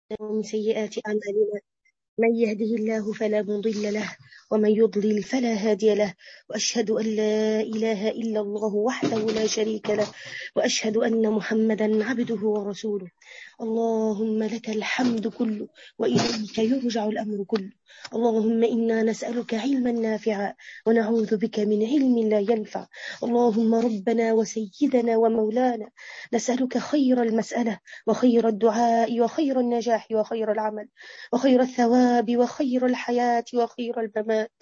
ومن سيئات أعمالنا من يهده الله فلا مضل له ومن يضلل فلا هادي له وأشهد أن لا إله إلا الله وحده لا شريك له وأشهد أن محمدا عبده ورسوله اللهم لك الحمد كله وإليك يرجع الأمر كله اللهم إنا نسألك علما نافعا ونعوذ بك من علم لا ينفع اللهم ربنا وسيدنا ومولانا نسألك خير المسألة وخير الدعاء وخير النجاح وخير العمل وخير الثواب وخير الحياة وخير الممات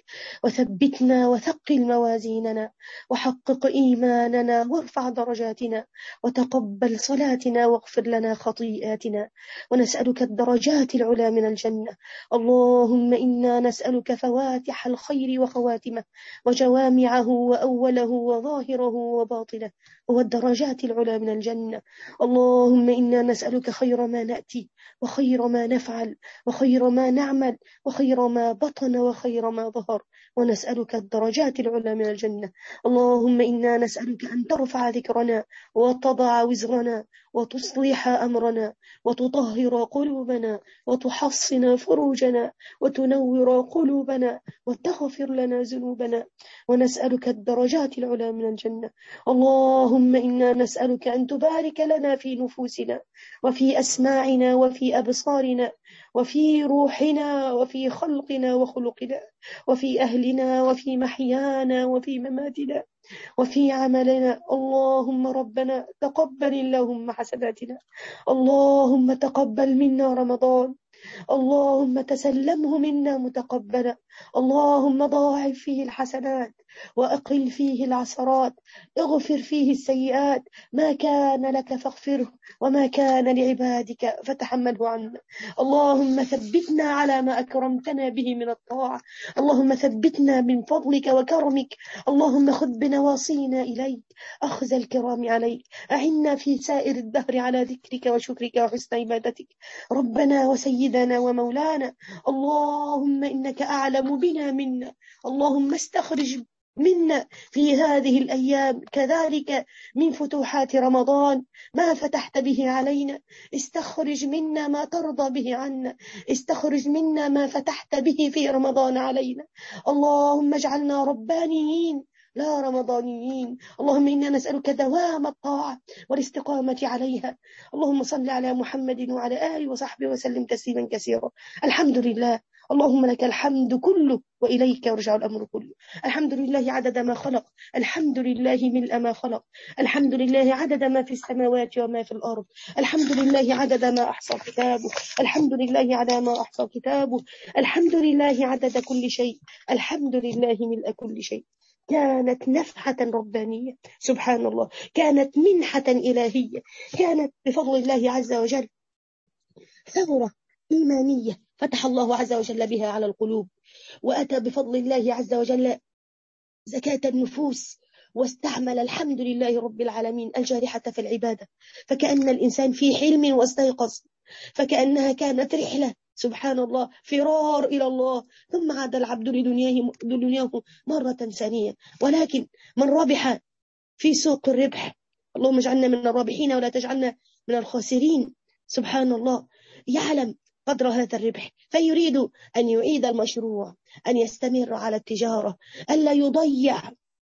وثبتنا وثقل موازيننا وحقق إيماننا وارفع درجاتنا وتقبل صلاتنا واغفر لنا خطيئاتنا ونسألك الدرجات العلى من الجنة اللهم إنا نسألك فواتح الخير وخواتمه وجوامعه وأوله وظاهره وباطنه والدرجات العلى من الجنة اللهم إنا نسألك خير ما نأتي وخير ما نفعل وخير ما نعمل وخير ما بطن وخير ما ظهر ونسألك الدرجات العلى من الجنة اللهم إنا نسألك أن ترفع ذكرنا وتضع وزرنا وتصلح أمرنا وتطهر قلوبنا وتحصن فروجنا وتنور قلوبنا وتغفر لنا ذنوبنا ونسألك الدرجات العلى من الجنة اللهم إنا نسألك أن تبارك لنا في نفوسنا وفي أسماعنا وفي أبصارنا وفي روحنا وفي خلقنا وخلقنا وفي أهلنا وفي محيانا وفي مماتنا وفي عملنا اللهم ربنا تقبل اللهم حسناتنا اللهم تقبل منا رمضان اللهم تسلمه منا متقبلا اللهم ضاعف فيه الحسنات وأقل فيه العثرات اغفر فيه السيئات ما كان لك فاغفره وما كان لعبادك فتحمله عنا اللهم ثبتنا على ما أكرمتنا به من الطاعة اللهم ثبتنا من فضلك وكرمك اللهم خذ بنواصينا إليك أخذ الكرام عليك أعنا في سائر الدهر على ذكرك وشكرك وحسن عبادتك ربنا وسيدنا ومولانا اللهم إنك أعلم بنا منا اللهم استخرج منا في هذه الأيام كذلك من فتوحات رمضان ما فتحت به علينا استخرج منا ما ترضى به عنا استخرج منا ما فتحت به في رمضان علينا اللهم اجعلنا ربانيين لا رمضانيين اللهم إنا نسألك دوام الطاعة والاستقامة عليها اللهم صل على محمد وعلى آله وصحبه وسلم تسليما كثيرا الحمد لله اللهم لك الحمد كله وإليك يرجع الأمر كله الحمد لله عدد ما خلق الحمد لله ملء ما خلق الحمد لله عدد ما في السماوات وما في الأرض الحمد لله عدد ما أحصى كتابه الحمد لله على ما أحصى كتابه الحمد لله عدد كل شيء الحمد لله ملء كل شيء كانت نفحة ربانية سبحان الله كانت منحة إلهية كانت بفضل الله عز وجل ثورة إيمانية فتح الله عز وجل بها على القلوب وأتى بفضل الله عز وجل زكاة النفوس واستعمل الحمد لله رب العالمين الجارحة في العبادة فكأن الإنسان في حلم واستيقظ فكأنها كانت رحلة سبحان الله فرار إلى الله ثم عاد العبد لدنياه, لدنياه مرة ثانية ولكن من ربح في سوق الربح اللهم اجعلنا من الرابحين ولا تجعلنا من الخاسرين سبحان الله يعلم قدر هذا الربح فيريد أن يعيد المشروع أن يستمر على التجارة ألا يضيع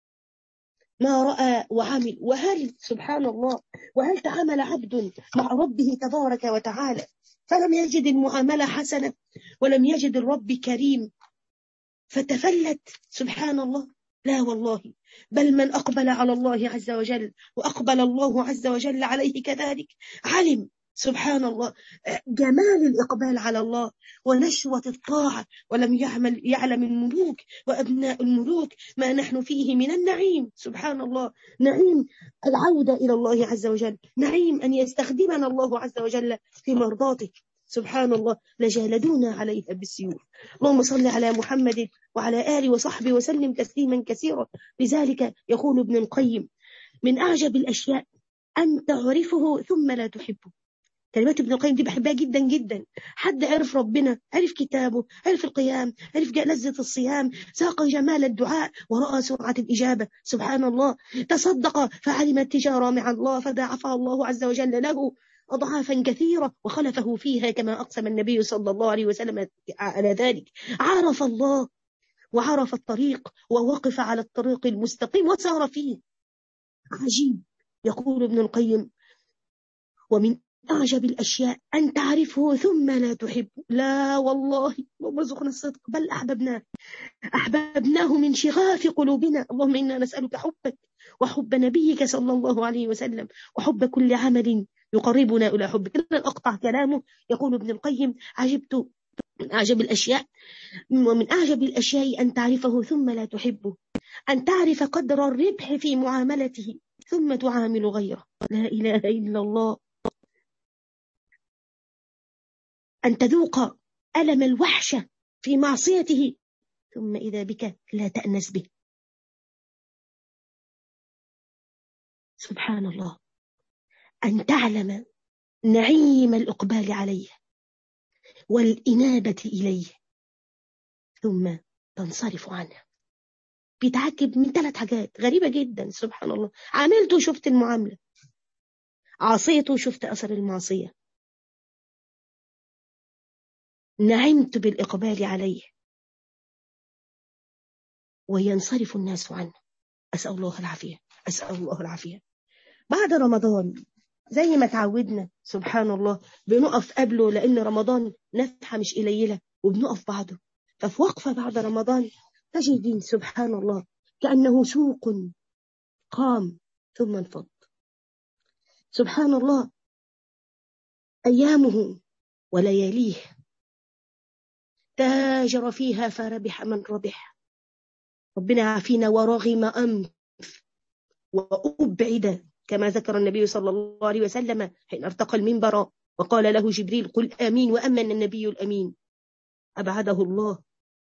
ما رأى وعمل وهل سبحان الله وهل تعامل عبد مع ربه تبارك وتعالى فلم يجد المعاملة حسنة ولم يجد الرب كريم فتفلت سبحان الله لا والله بل من أقبل على الله عز وجل وأقبل الله عز وجل عليه كذلك علم سبحان الله جمال الإقبال على الله ونشوة الطاعة ولم يعمل يعلم الملوك وأبناء الملوك ما نحن فيه من النعيم سبحان الله نعيم العودة إلى الله عز وجل نعيم أن يستخدمنا الله عز وجل في مرضاته سبحان الله لجالدونا عليها بالسيوف اللهم صل على محمد وعلى آله وصحبه وسلم تسليما كثيرا لذلك يقول ابن القيم من أعجب الأشياء أن تعرفه ثم لا تحبه كلمات ابن القيم دي بحبها جدا جدا حد عرف ربنا عرف كتابه عرف القيام عرف لذة الصيام ساق جمال الدعاء ورأى سرعة الإجابة سبحان الله تصدق فعلم التجارة مع الله فضاعفها الله عز وجل له أضعافا كثيرة وخلفه فيها كما أقسم النبي صلى الله عليه وسلم على ذلك عرف الله وعرف الطريق ووقف على الطريق المستقيم وسار فيه عجيب يقول ابن القيم ومن أعجب الأشياء أن تعرفه ثم لا تحب لا والله اللهم ارزقنا الصدق بل أحببناه أحببناه من شغاف قلوبنا اللهم إنا نسألك حبك وحب نبيك صلى الله عليه وسلم وحب كل عمل يقربنا إلى حبك لن أقطع كلامه يقول ابن القيم عجبت من أعجب الأشياء ومن أعجب الأشياء أن تعرفه ثم لا تحبه أن تعرف قدر الربح في معاملته ثم تعامل غيره لا إله إلا الله أن تذوق ألم الوحشة في معصيته ثم إذا بك لا تأنس به سبحان الله أن تعلم نعيم الإقبال عليه والإنابة إليه ثم تنصرف عنه بيتعجب من ثلاث حاجات غريبة جدا سبحان الله عملت وشفت المعاملة عصيت وشفت أثر المعصية نعمت بالإقبال عليه وينصرف الناس عنه أسأل الله العافية أسأل الله العافية بعد رمضان زي ما تعودنا سبحان الله بنقف قبله لأن رمضان نفحة مش قليلة وبنقف بعده ففي وقفة بعد رمضان تجد سبحان الله كأنه سوق قام ثم انفض سبحان الله أيامه ولياليه تاجر فيها فربح من ربح ربنا عافينا ورغم أنف وأبعد كما ذكر النبي صلى الله عليه وسلم حين ارتقى المنبر وقال له جبريل قل آمين وأمن النبي الأمين أبعده الله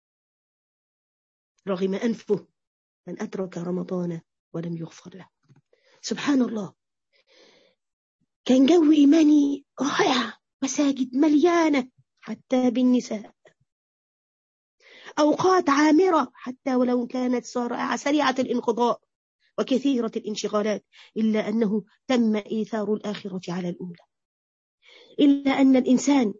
رغم أنفه من أترك رمضان ولم يغفر له سبحان الله كان جو إيماني رائع مساجد مليانة حتى بالنساء أوقات عامرة حتى ولو كانت سريعة الانقضاء وكثيرة الانشغالات إلا أنه تم إيثار الآخرة على الأولى إلا أن الإنسان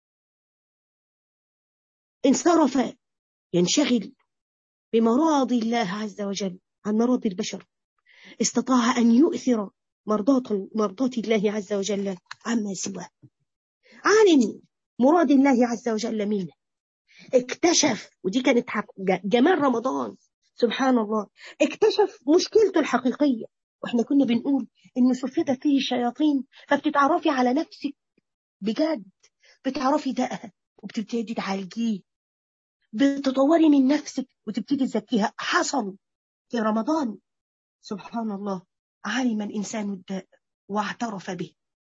انصرف ينشغل بمراضي الله عز وجل عن مراضي البشر استطاع أن يؤثر مرضاة, مرضاة الله عز وجل عما سواه عالم مراد الله عز وجل منه اكتشف ودي كانت جمال رمضان سبحان الله اكتشف مشكلته الحقيقية واحنا كنا بنقول ان سفدت فيه الشياطين فبتتعرفي على نفسك بجد بتعرفي دقها وبتبتدي تعالجيه بتطوري من نفسك وتبتدي تزكيها حصل في رمضان سبحان الله علم الإنسان الداء واعترف به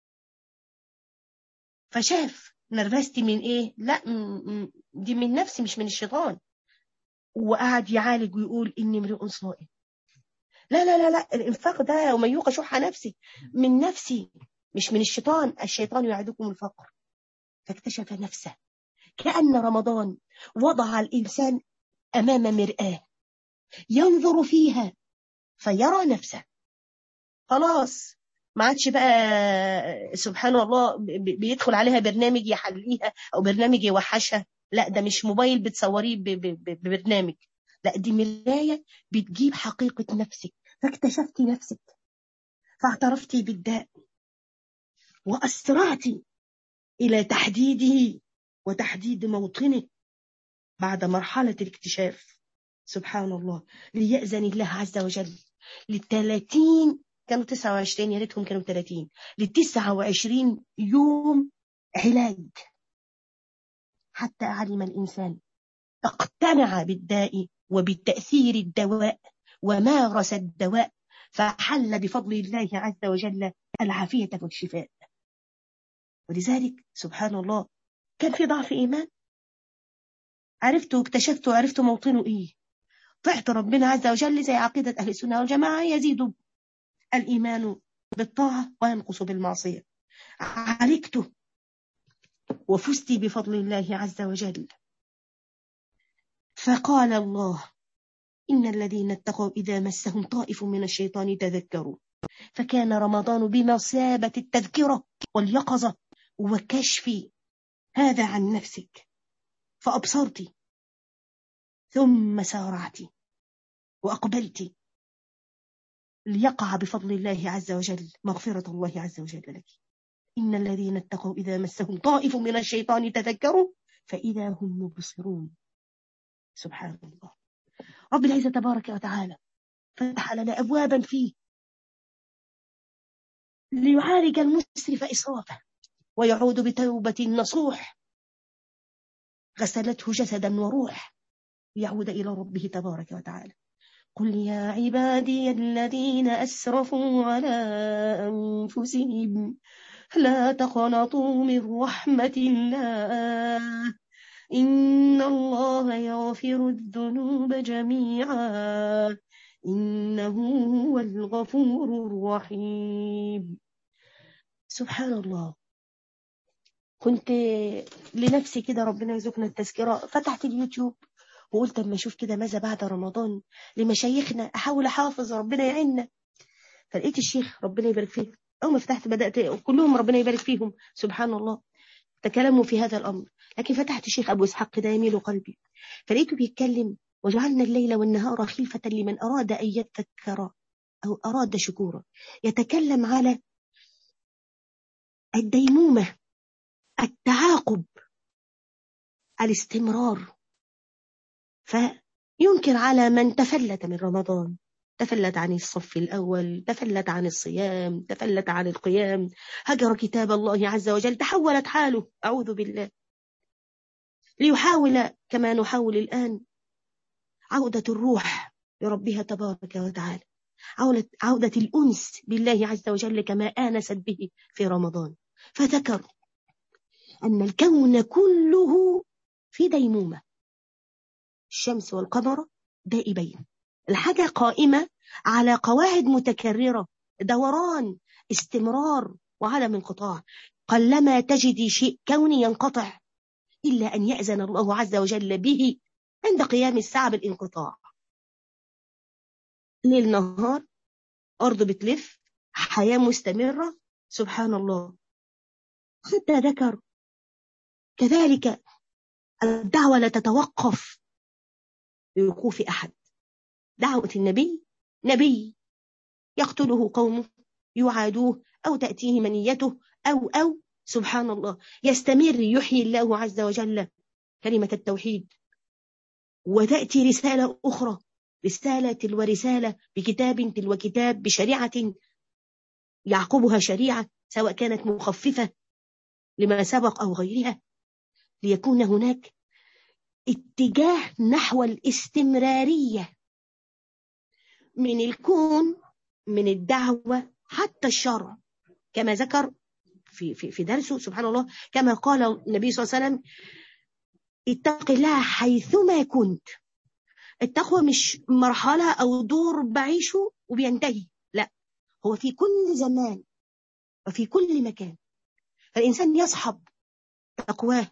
فشاف نرفزتي من ايه لا دي من نفسي مش من الشيطان وقعد يعالج ويقول إني امرئ صائم لا لا لا لا الإنفاق ده ومن يوق شح نفسي من نفسي مش من الشيطان الشيطان يعدكم الفقر فاكتشف نفسه كأن رمضان وضع الإنسان أمام مرآة ينظر فيها فيرى نفسه خلاص ما عادش بقى سبحان الله بيدخل عليها برنامج يحليها أو برنامج يوحشها لا ده مش موبايل بتصوريه ببرنامج لا دي مراية بتجيب حقيقة نفسك فاكتشفتي نفسك فاعترفتي بالداء وأسرعتي إلى تحديده وتحديد موطنه بعد مرحلة الاكتشاف سبحان الله ليأذن الله عز وجل للثلاثين كانوا 29 يا ريتهم كانوا 30 لل 29 يوم علاج حتى علم الإنسان اقتنع بالداء وبتأثير الدواء ومارس الدواء فحل بفضل الله عز وجل العافية والشفاء ولذلك سبحان الله كان في ضعف إيمان عرفت واكتشفت وعرفت موطنه إيه طعت ربنا عز وجل زي عقيدة أهل السنة والجماعة يزيد الإيمان بالطاعة وينقص بالمعصية عالجته وفزت بفضل الله عز وجل فقال الله إن الذين اتقوا إذا مسهم طائف من الشيطان تذكروا فكان رمضان بمثابة التذكرة واليقظة وكشف هذا عن نفسك فأبصرت ثم سارعت وأقبلت ليقع بفضل الله عز وجل مغفرة الله عز وجل لك إن الذين اتقوا إذا مسهم طائف من الشيطان تذكروا فإذا هم مبصرون سبحان الله رب العزة تبارك وتعالى فتح لنا أبوابا فيه ليعالج المسرف إسرافه ويعود بتوبة نصوح غسلته جسدا وروح ليعود إلى ربه تبارك وتعالى قل يا عبادي الذين أسرفوا على أنفسهم لا تقنطوا من رحمة الله إن الله يغفر الذنوب جميعا إنه هو الغفور الرحيم سبحان الله كنت لنفسي كده ربنا يرزقنا التذكرة فتحت اليوتيوب وقلت اما اشوف كده ماذا بعد رمضان لمشايخنا احاول احافظ ربنا يعيننا فلقيت الشيخ ربنا يبارك فيه اول ما فتحت بدات كلهم ربنا يبارك فيهم سبحان الله تكلموا في هذا الامر لكن فتحت الشيخ ابو اسحاق كده يميل قلبي فلقيته بيتكلم وجعلنا الليل والنهار خلفة لمن أراد أن يذكر أو أراد شكورا يتكلم على الديمومة التعاقب الاستمرار فينكر على من تفلت من رمضان تفلت عن الصف الأول تفلت عن الصيام تفلت عن القيام هجر كتاب الله عز وجل تحولت حاله أعوذ بالله ليحاول كما نحاول الآن عودة الروح لربها تبارك وتعالى عودة, عودة الأنس بالله عز وجل كما آنست به في رمضان فذكر أن الكون كله في ديمومة الشمس والقمر دائبين الحاجة قائمة على قواعد متكررة دوران استمرار وعدم انقطاع قلما تجد شيء كوني ينقطع إلا أن يأذن الله عز وجل به عند قيام الساعة بالانقطاع ليل نهار أرض بتلف حياة مستمرة سبحان الله حتى ذكر كذلك الدعوة لا تتوقف بوقوف أحد دعوة النبي نبي يقتله قومه يعادوه أو تأتيه منيته أو أو سبحان الله يستمر يحيي الله عز وجل كلمة التوحيد وتأتي رسالة أخرى رسالة تلو رسالة بكتاب تلو كتاب بشريعة يعقبها شريعة سواء كانت مخففة لما سبق أو غيرها ليكون هناك اتجاه نحو الاستمرارية من الكون من الدعوة حتى الشرع كما ذكر في, في, في درسه سبحان الله كما قال النبي صلى الله عليه وسلم اتق الله حيثما كنت التقوى مش مرحلة أو دور بعيشه وبينتهي لا هو في كل زمان وفي كل مكان فالإنسان يصحب تقواه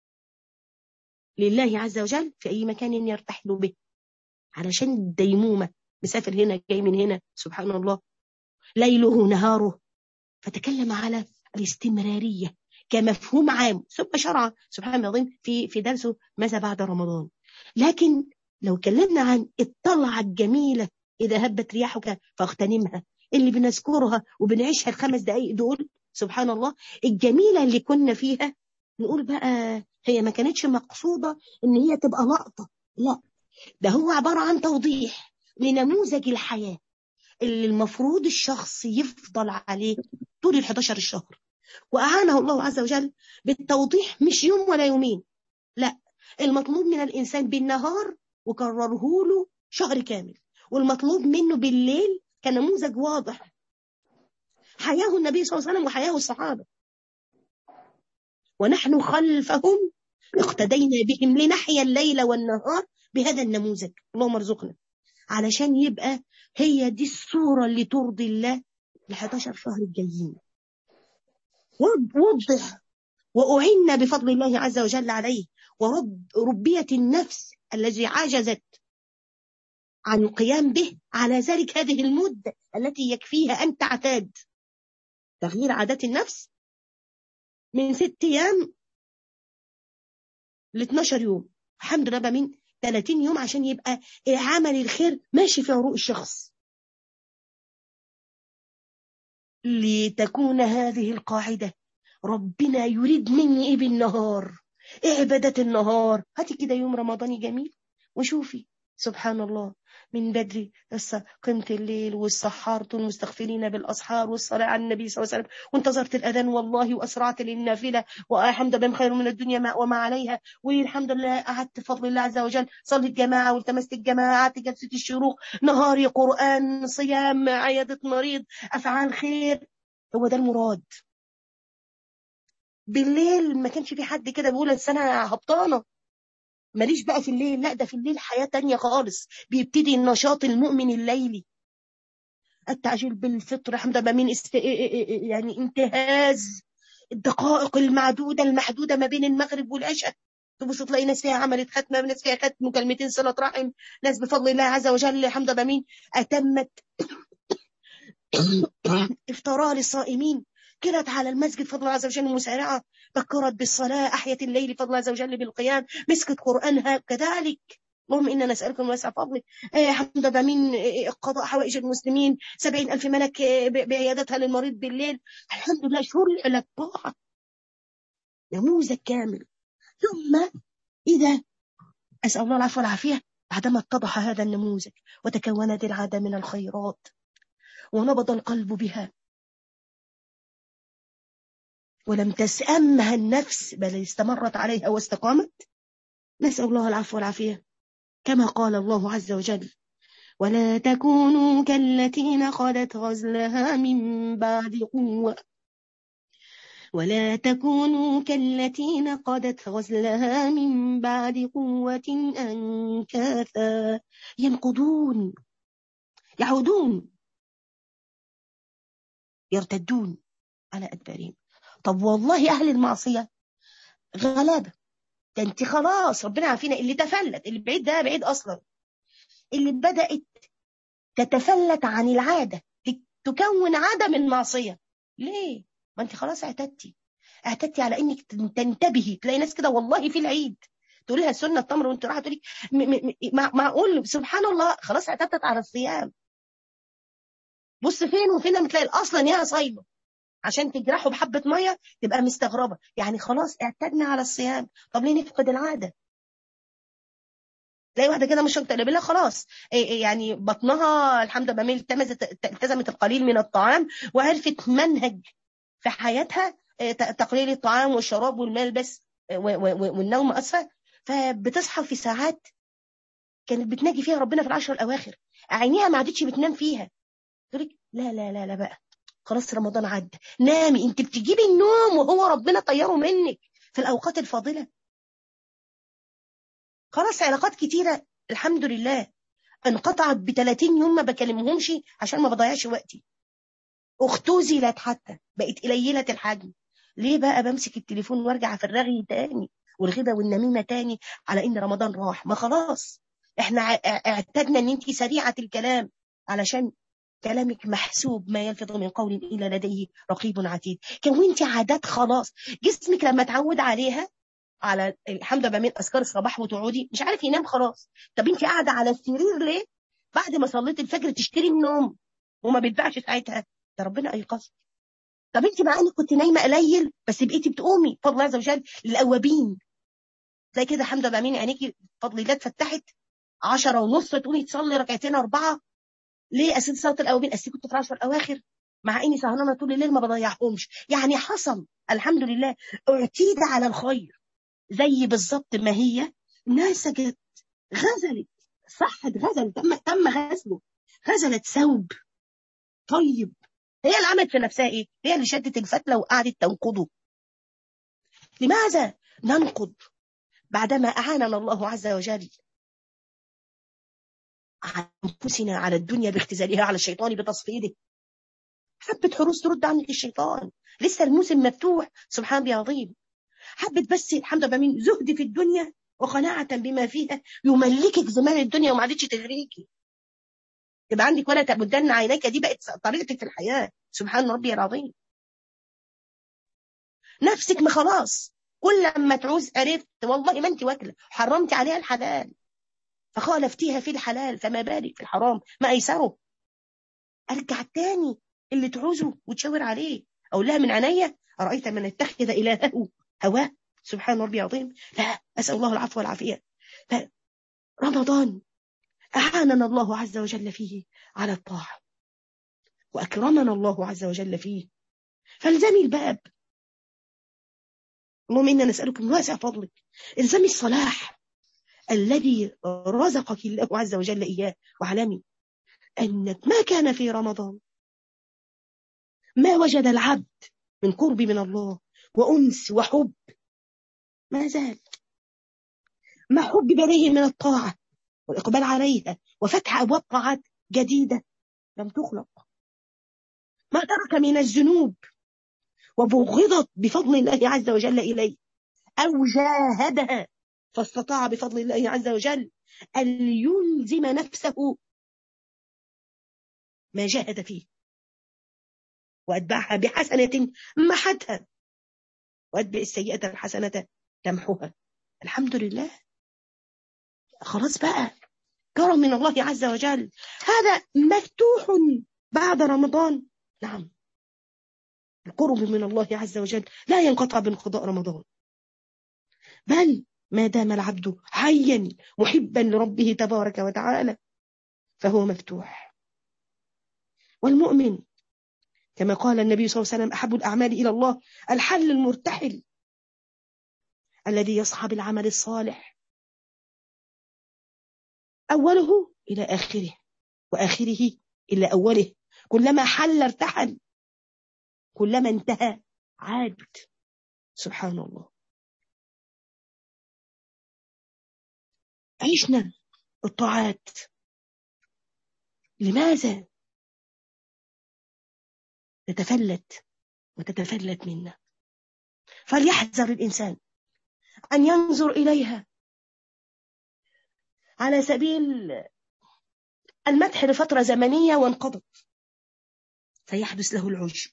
لله عز وجل في أي مكان يرتحل به علشان الديمومة مسافر هنا جاي من هنا سبحان الله ليله نهاره فتكلم على الاستمرارية كمفهوم عام ثم شرع سبحان الله العظيم في في درسه ماذا بعد رمضان لكن لو كلمنا عن الطلعة الجميلة إذا هبت رياحك فاغتنمها اللي بنذكرها وبنعيشها الخمس دقايق دول سبحان الله الجميلة اللي كنا فيها نقول بقى هي ما كانتش مقصودة إن هي تبقى لقطة لا ده هو عبارة عن توضيح لنموذج الحياة اللي المفروض الشخص يفضل عليه طول ال 11 الشهر وأعانه الله عز وجل بالتوضيح مش يوم ولا يومين لا المطلوب من الإنسان بالنهار وكرره له شهر كامل والمطلوب منه بالليل كنموذج واضح حياه النبي صلى الله عليه وسلم وحياه الصحابة ونحن خلفهم اقتدينا بهم لنحيا الليل والنهار بهذا النموذج اللهم ارزقنا علشان يبقى هي دي الصورة اللي ترضي الله ال 11 شهر الجايين وضح وأعنا بفضل الله عز وجل عليه ورب ربية النفس الذي عجزت عن القيام به على ذلك هذه المدة التي يكفيها أن تعتاد تغيير عادات النفس من ست ايام ل 12 يوم الحمد لله بقى من 30 يوم عشان يبقى عمل الخير ماشي في عروق الشخص لتكون هذه القاعدة ربنا يريد مني ايه بالنهار ايه عبادة النهار هاتي كده يوم رمضاني جميل وشوفي سبحان الله من بدري لسه قمت الليل والسحرت المستغفرين بالأسحار والصلاة على النبي صلى الله عليه وسلم وانتظرت الأذان والله وأسرعت للنافلة والحمد لله خير من الدنيا ما وما عليها والحمد لله قعدت بفضل الله عز وجل صليت جماعة والتمست الجماعة قعدت جلسة الشروق نهاري قرآن صيام عيادة مريض أفعال خير هو ده المراد بالليل ما كانش في حد كده بيقول السنة هبطانة ماليش بقى في الليل لا ده في الليل حياة تانية خالص بيبتدي النشاط المؤمن الليلي التعجيل بالفطر حمد من است... يعني انتهاز الدقائق المعدودة المحدودة ما بين المغرب والعشاء تبص تلاقي ناس فيها عملت ختمة ناس فيها ختم مكالمتين صلة رحم ناس بفضل الله عز وجل حمد مين أتمت افطارها للصائمين كرت على المسجد فضل الله عز وجل مسارعة بكرت بالصلاة أحيت الليل فضل الله عز وجل بالقيام مسكت قرآنها كذلك اللهم إنا نسألك من واسع فضلك آه حمد بمين قضاء حوائج المسلمين سبعين ألف ملك بعيادتها للمريض بالليل الحمد لله شهور الطاعة نموذج كامل ثم إذا أسأل الله العفو والعافية بعدما اتضح هذا النموذج وتكونت العادة من الخيرات ونبض القلب بها ولم تسأمها النفس بل استمرت عليها واستقامت نسأل الله العفو والعافية كما قال الله عز وجل ولا تكونوا كالتي نقضت غزلها من بعد قوة ولا تكونوا كالتي نقضت غزلها من بعد قوة أنكاثا ينقضون يعودون يرتدون على أدبارهم طب والله أهل المعصية غلابة ده انت خلاص ربنا عارفين اللي تفلت اللي بعيد ده بعيد أصلا اللي بدأت تتفلت عن العادة تكون عادة من معصية ليه؟ ما انت خلاص اعتدتي اعتدتي على انك تنتبهي تلاقي ناس كده والله في العيد تقول لها السنه التمر وانت رايحه تقولي معقول سبحان الله خلاص اعتدت على الصيام بص فين وفين لما تلاقي اصلا يا صايمه عشان تجرحه بحبة مية تبقى مستغربة يعني خلاص اعتدنا على الصيام طب ليه نفقد العادة تلاقي واحدة كده مش مقتنعة بالله خلاص يعني بطنها الحمد لله التزمت التزمت القليل من الطعام وعرفت منهج في حياتها تقليل الطعام والشراب والملبس والنوم أسفة فبتصحى في ساعات كانت بتناجي فيها ربنا في العشر الأواخر عينيها ما عادتش بتنام فيها تقول لا لا لا لا بقى خلاص رمضان عدى نامي انت بتجيبي النوم وهو ربنا طيره منك في الاوقات الفاضله خلاص علاقات كتيره الحمد لله انقطعت ب 30 يوم ما بكلمهمش عشان ما بضيعش وقتي اختزلت حتى بقت قليله الحجم ليه بقى بمسك التليفون وارجع في الرغي تاني والغيبه والنميمه تاني على ان رمضان راح ما خلاص احنا اعتدنا ان انت سريعه الكلام علشان كلامك محسوب ما يلفظ من قول إلا لديه رقيب عتيد كونتي عادات خلاص جسمك لما تعود عليها على الحمد لله من أذكار الصباح وتقعدي مش عارف ينام خلاص طب انت قاعدة على السرير ليه بعد ما صليت الفجر تشتري النوم وما بيتباعش ساعتها ده ربنا أيقظك طب انت مع انك كنت نايمه قليل بس بقيتي بتقومي فضل الله عز وجل للاوابين زي كده الحمد لله من عينيكي فضل الله اتفتحت 10 ونص تقومي تصلي ركعتين اربعه ليه اسيب صلاه الاوابين اسيب كنت في العشر الاواخر مع اني سهرانه طول الليل ما بضيعهمش يعني حصل الحمد لله اعتيد على الخير زي بالظبط ما هي نسجت غزلت صحت غزلت تم تم غزله غزلت ثوب طيب هي اللي عملت في نفسها ايه؟ هي اللي شدت الفتله وقعدت تنقضه لماذا ننقض بعدما اعاننا الله عز وجل عن أنفسنا على الدنيا باختزالها على الشيطان بتصفيده حبة حروس ترد عنك الشيطان لسه الموسم مفتوح سبحان الله عظيم حبة بس الحمد لله من زهد في الدنيا وقناعة بما فيها يملكك زمان الدنيا وما عادتش تغريكي يبقى عندك ولا تبدلن عينيك دي بقت طريقتك في الحياة سبحان ربي العظيم نفسك ما خلاص كل ما تعوز عرفت والله ما انت واكله حرمت عليها الحلال فخالفتيها في الحلال فما بالك في الحرام ما ايسره ارجع تاني اللي تعوزه وتشاور عليه اقول لها من عينيا ارايت من اتخذ الهه هواه سبحان ربي العظيم لا اسال الله العفو والعافيه رمضان اعاننا الله عز وجل فيه على الطاعه واكرمنا الله عز وجل فيه فالزمي الباب اللهم انا نسالك من واسع فضلك الزمي الصلاح الذي رزقك الله عز وجل اياه واعلمي انك ما كان في رمضان ما وجد العبد من قرب من الله وانس وحب ما زال ما حبب اليه من الطاعه والاقبال عليها وفتح ابواب طاعات جديده لم تخلق ما ترك من الذنوب وبغضت بفضل الله عز وجل إليه أو جاهدها فاستطاع بفضل الله عز وجل أن يلزم نفسه ما جاهد فيه وأتبعها بحسنة محتها وأتبع السيئة الحسنة تمحوها الحمد لله خلاص بقى كرم من الله عز وجل هذا مفتوح بعد رمضان نعم القرب من الله عز وجل لا ينقطع بانقضاء رمضان بل ما دام العبد حيا محبا لربه تبارك وتعالى فهو مفتوح والمؤمن كما قال النبي صلى الله عليه وسلم أحب الأعمال إلى الله الحل المرتحل الذي يصحب العمل الصالح أوله إلى آخره وآخره إلى أوله كلما حل ارتحل كلما انتهى عاد سبحان الله عشنا الطاعات لماذا تتفلت وتتفلت منا فليحذر الإنسان أن ينظر إليها على سبيل المدح لفترة زمنية وانقضت فيحدث له العجب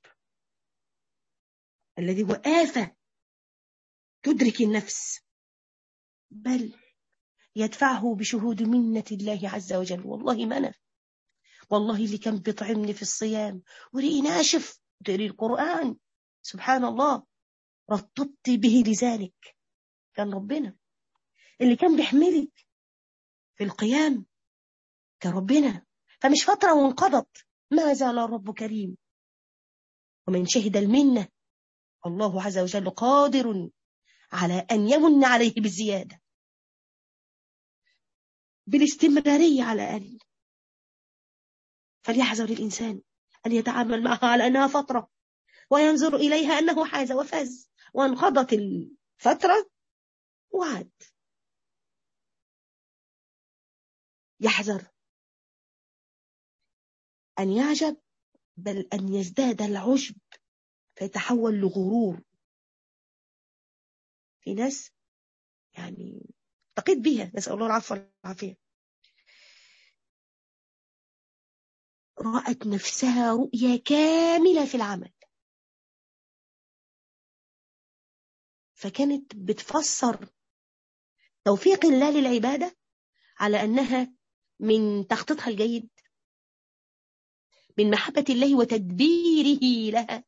الذي هو آفة تدرك النفس بل يدفعه بشهود منة الله عز وجل والله ما أنا والله اللي كان بيطعمني في الصيام وريقي ناشف تقري القرآن سبحان الله رطبت به لذلك كان ربنا اللي كان بيحملك في القيام كان ربنا فمش فترة وانقضت ما زال الرب كريم ومن شهد المنة الله عز وجل قادر على أن يمن عليه بالزيادة بالاستمرارية على الأقل فليحذر الإنسان أن يتعامل معها على أنها فترة وينظر إليها أنه حاز وفاز وانقضت الفترة وعد يحذر أن يعجب بل أن يزداد العجب فيتحول لغرور في ناس يعني التقيت بيها نسأل الله العفو والعافية رأت نفسها رؤية كاملة في العمل فكانت بتفسر توفيق الله للعبادة على أنها من تخطيطها الجيد من محبة الله وتدبيره لها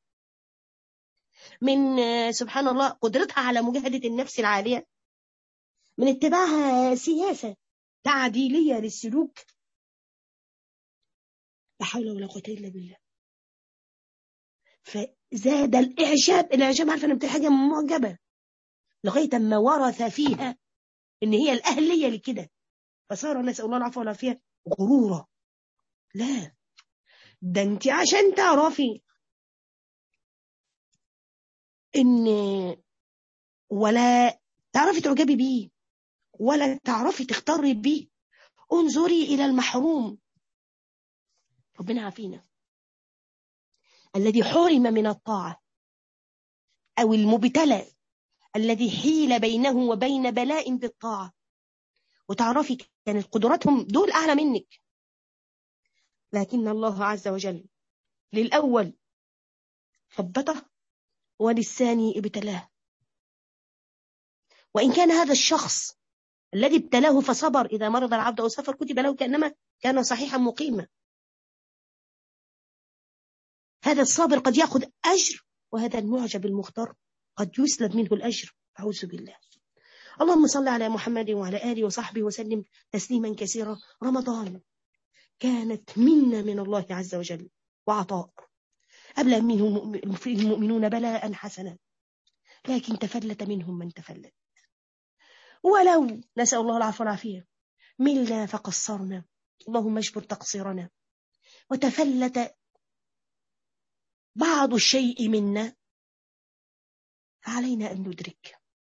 من سبحان الله قدرتها على مجاهدة النفس العالية من اتباعها سياسة تعديلية للسلوك لا حول ولا قوة إلا بالله فزاد الإعجاب الإعجاب عارفة أنا حاجة معجبة لغاية ما ورث فيها إن هي الأهلية لكده فصار نسأل الله العفو والعافية غرورة لا ده انت عشان تعرفي ان ولا تعرفي تعجبي بيه ولا تعرفي تختاري بيه انظري الى المحروم ربنا عافينا الذي حرم من الطاعه او المبتلى الذي حيل بينه وبين بلاء بالطاعه وتعرفي كانت قدراتهم دول اعلى منك لكن الله عز وجل للاول ثبته وللثاني ابتلاه وإن كان هذا الشخص الذي ابتلاه فصبر إذا مرض العبد أو سفر كتب له كأنما كان صحيحا مقيما هذا الصابر قد يأخذ أجر وهذا المعجب المختار قد يسلب منه الأجر أعوذ بالله اللهم صل على محمد وعلى آله وصحبه وسلم تسليما كثيرا رمضان كانت منا من الله عز وجل وعطاء أبلى منه المؤمنون بلاء حسنا لكن تفلت منهم من تفلت ولو نسأل الله العفو والعافية ملنا فقصرنا اللهم اجبر تقصيرنا وتفلت بعض الشيء منا فعلينا أن ندرك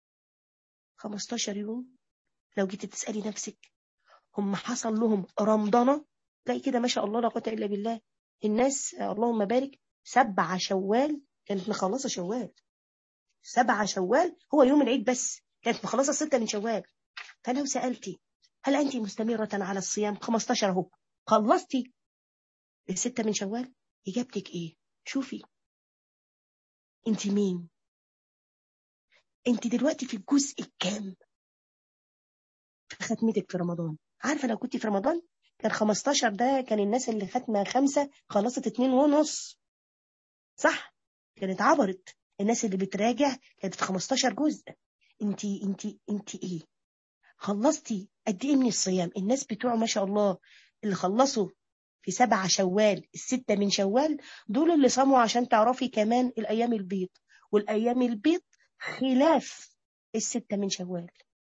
15 يوم لو جيت تسألي نفسك هم حصل لهم رمضانة تلاقي كده ما شاء الله لا قوة إلا بالله الناس اللهم بارك سبعة شوال كانت مخلصة شوال سبعة شوال هو يوم العيد بس كانت مخلصة ستة من شوال فلو سألتي هل أنت مستمرة على الصيام 15 أهو خلصتي الستة من شوال إجابتك إيه شوفي أنت مين أنت دلوقتي في الجزء الكام في ختمتك في رمضان عارفة لو كنت في رمضان كان 15 ده كان الناس اللي ختمة خمسة خلصت اتنين ونص صح كانت عبرت الناس اللي بتراجع كانت في 15 جزء انت انت انت ايه خلصتي قد ايه من الصيام الناس بتوع ما شاء الله اللي خلصوا في سبعة شوال الستة من شوال دول اللي صاموا عشان تعرفي كمان الأيام البيض والأيام البيض خلاف الستة من شوال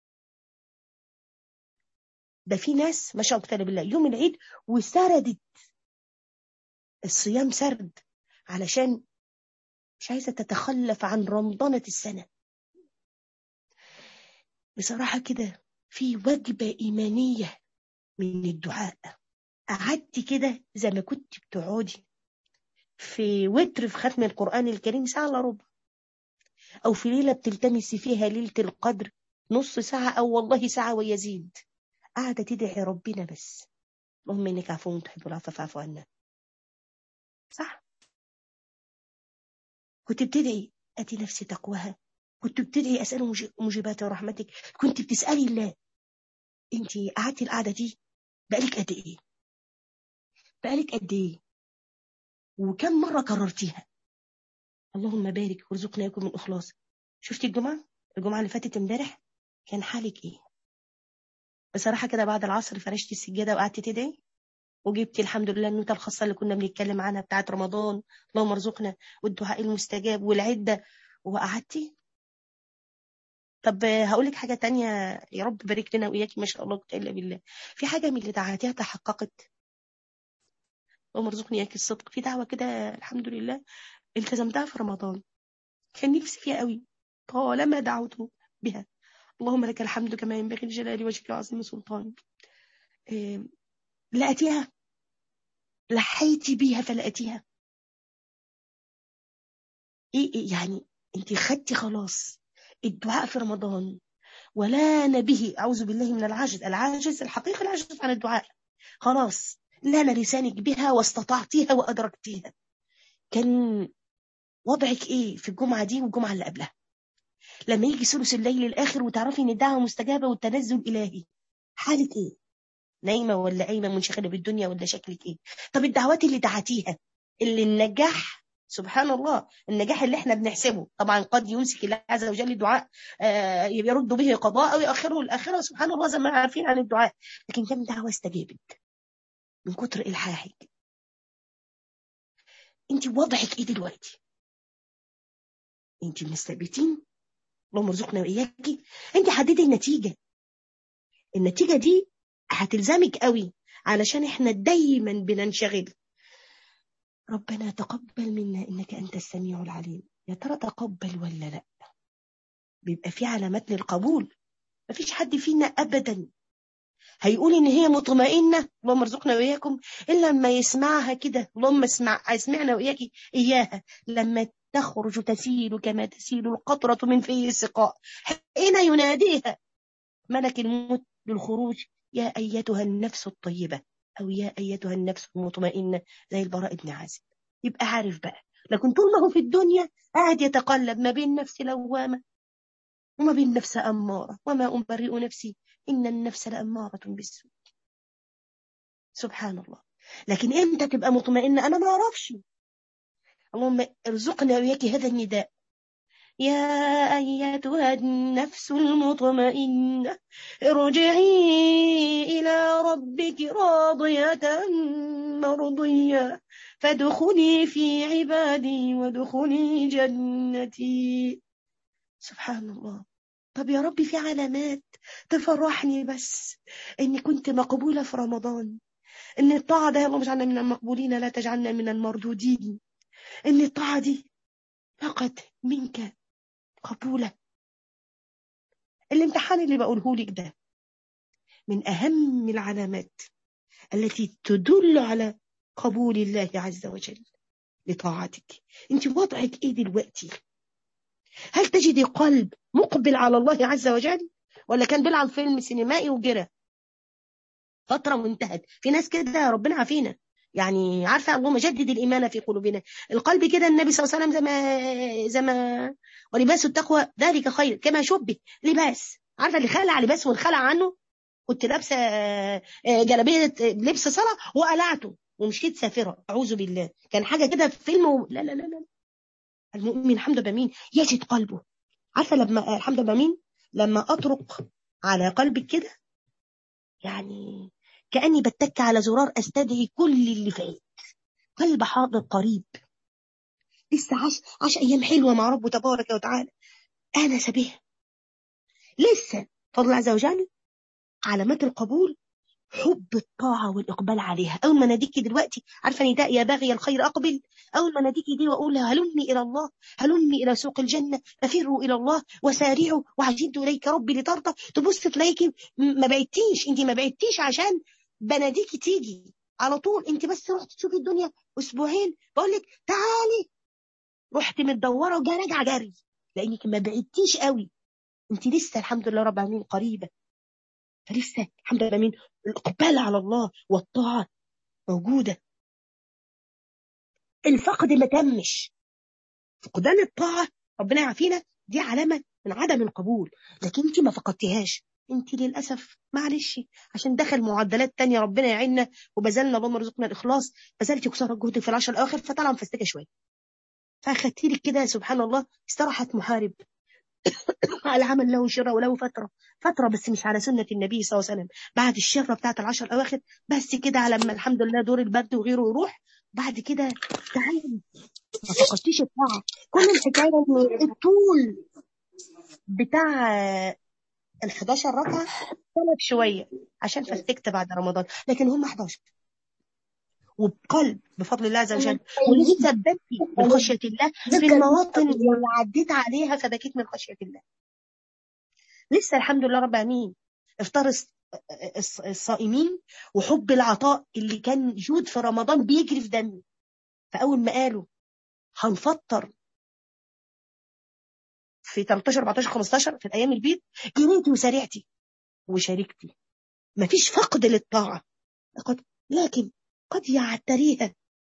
ده في ناس ما شاء الله بالله يوم العيد وسردت الصيام سرد علشان مش عايزة تتخلف عن رمضانة السنة بصراحة كده في وجبة إيمانية من الدعاء قعدت كده زي ما كنت بتقعدي في وتر في ختم القرآن الكريم ساعة إلا ربع أو في ليلة بتلتمسي فيها ليلة القدر نص ساعة أو والله ساعة ويزيد قاعدة تدعي ربنا بس اللهم إنك عفو تحب العفو فاعف عنا صح كنت بتدعي أتي نفسي تقواها كنت بتدعي أسأله مجيبات رحمتك كنت بتسألي الله انت قعدتي القعدة دي بقالك قد ايه بقالك قد ايه وكم مرة كررتيها اللهم بارك وارزقنا يكون من إخلاص شفتي الجمعة الجمعة اللي فاتت امبارح كان حالك ايه بصراحة كده بعد العصر فرشتي السجادة وقعدت تدعي وجبتي الحمد لله النوتة الخاصة اللي كنا بنتكلم عنها بتاعت رمضان اللهم ارزقنا والدعاء المستجاب والعدة وقعدتي طب هقول لك حاجة تانية يا رب بارك لنا وإياكي ما شاء الله إلا بالله في حاجة من اللي دعاتيها تحققت اللهم ارزقني إياكي الصدق في دعوة كده الحمد لله التزمتها في رمضان كان نفسي فيها قوي طالما دعوت بها اللهم لك الحمد كما ينبغي لجلال وجهك وعظيم سلطانك إيه لقيتيها لحيتي بيها فلقيتيها ايه, إيه يعني انت خدتي خلاص الدعاء في رمضان ولان به أعوذ بالله من العجز العاجز الحقيقي العجز عن الدعاء خلاص لان لسانك بها واستطعتيها وأدركتيها كان وضعك إيه في الجمعة دي والجمعة اللي قبلها لما يجي ثلث الليل الآخر وتعرفي إن الدعوة مستجابة والتنزل إلهي حالك إيه نايمة ولا قايمة منشغلة بالدنيا ولا شكلك إيه طب الدعوات اللي دعتيها اللي النجاح سبحان الله النجاح اللي احنا بنحسبه طبعا قد يمسك الله عز وجل الدعاء يرد به قضاء او يؤخره الاخره سبحان الله زي ما عارفين عن الدعاء لكن كم دعوه استجابت من كتر الحاحك انت وضعك ايه دلوقتي انت مستثبتين اللهم ارزقنا واياكي انت حددي النتيجه النتيجه دي هتلزمك قوي علشان احنا دايما بننشغل ربنا تقبل منا إنك أنت السميع العليم يا ترى تقبل ولا لا بيبقى في علامات للقبول مفيش حد فينا أبدا هيقول إن هي مطمئنة اللهم ارزقنا وإياكم إلا لما يسمعها كده اللهم اسمع اسمعنا وإياكي إياها لما تخرج تسيل كما تسيل القطرة من في السقاء حين يناديها ملك الموت للخروج يا أيتها النفس الطيبة أو يا أيتها النفس المطمئنة زي البراء بن عازب يبقى عارف بقى لكن طول ما هو في الدنيا قاعد يتقلب ما بين نفس لوامة وما بين نفس أمارة وما أبرئ نفسي إن النفس لأمارة بالسوء سبحان الله لكن امتى تبقى مطمئنة أنا ما أعرفش اللهم ارزقنا وياك هذا النداء يا أيتها النفس المطمئنة ارجعي إلى ربك راضية مرضية فادخلي في عبادي وادخلي جنتي سبحان الله طب يا ربي في علامات تفرحني بس اني كنت مقبولة في رمضان ان الطاعة ده اللهم اجعلنا من المقبولين لا تجعلنا من المردودين ان الطاعة دي فقط منك قبولة الامتحان اللي بقوله لك ده من أهم العلامات التي تدل على قبول الله عز وجل لطاعتك انت وضعك ايه دلوقتي هل تجدي قلب مقبل على الله عز وجل ولا كان بيلعب فيلم سينمائي وجرى فترة وانتهت في ناس كده ربنا عافينا يعني عارفة اللهم جدد الإيمان في قلوبنا القلب كده النبي صلى الله عليه وسلم زي ما زي ما ولباس التقوى ذلك خير كما شبه لباس عارفة اللي خلع لباس وانخلع عنه كنت لابسة جلابية لبس صلاة وقلعته ومشيت سافرة أعوذ بالله كان حاجة كده في فيلم و... لا لا لا لا المؤمن الحمد بمين يجد قلبه عارفة لما الحمد بمين لما أطرق على قلبك كده يعني كأني بتك على زرار أستدعي كل اللي فات قلب حاضر قريب لسه عاش عاش أيام حلوة مع ربه تبارك وتعالى آنس بها لسه فضل عز وجل علامات القبول حب الطاعة والإقبال عليها أول ما ناديكي دلوقتي عارفة نداء يا باغي الخير أقبل أول ما ناديكي دي وأقول هلمني إلى الله هلمني إلى سوق الجنة ففروا إلى الله وسارعوا وعجلت إليك ربي لترضى تبص تلاقيكي ما بعدتيش أنت ما بعدتيش عشان بناديكي تيجي على طول أنت بس رحت تشوفي الدنيا أسبوعين بقول لك تعالي رحت متدورة وجا راجعة جري لأنك ما بعدتيش قوي أنت لسه الحمد لله رب العالمين قريبة فلسه الحمد لله مين الإقبال على الله والطاعة موجودة الفقد ما تمش فقدان الطاعة ربنا يعافينا دي علامة من عدم القبول لكن انت ما فقدتهاش انت للأسف معلش عشان دخل معدلات تانية ربنا يعيننا وبذلنا اللهم ارزقنا الإخلاص بذلت كسارة جهدك في العشر الأواخر فطلع مفستكة شوية فأخدتي لك كده سبحان الله استراحت محارب على عمل له شرة وله فترة فترة بس مش على سنة النبي صلى الله عليه وسلم بعد الشرة بتاعت العشر الأواخر بس كده على ما الحمد لله دور البرد وغيره يروح بعد كده تعالي ما فقدتيش الطاعة كل الحكاية ان الطول بتاع ال 11 ركعة طلب شوية عشان فاستكت بعد رمضان لكن هم 11 وبقلب بفضل الله عز وجل ولسه ببكي من خشية الله في المواطن اللي عديت عليها فبكيت من خشية الله لسه الحمد لله رب العالمين افطار الصائمين وحب العطاء اللي كان جود في رمضان بيجري في دمي فأول ما قالوا هنفطر في 13 14 15 في الأيام البيض جريتي وسارعتي وشاركتي مفيش فقد للطاعة لكن قد يعتريها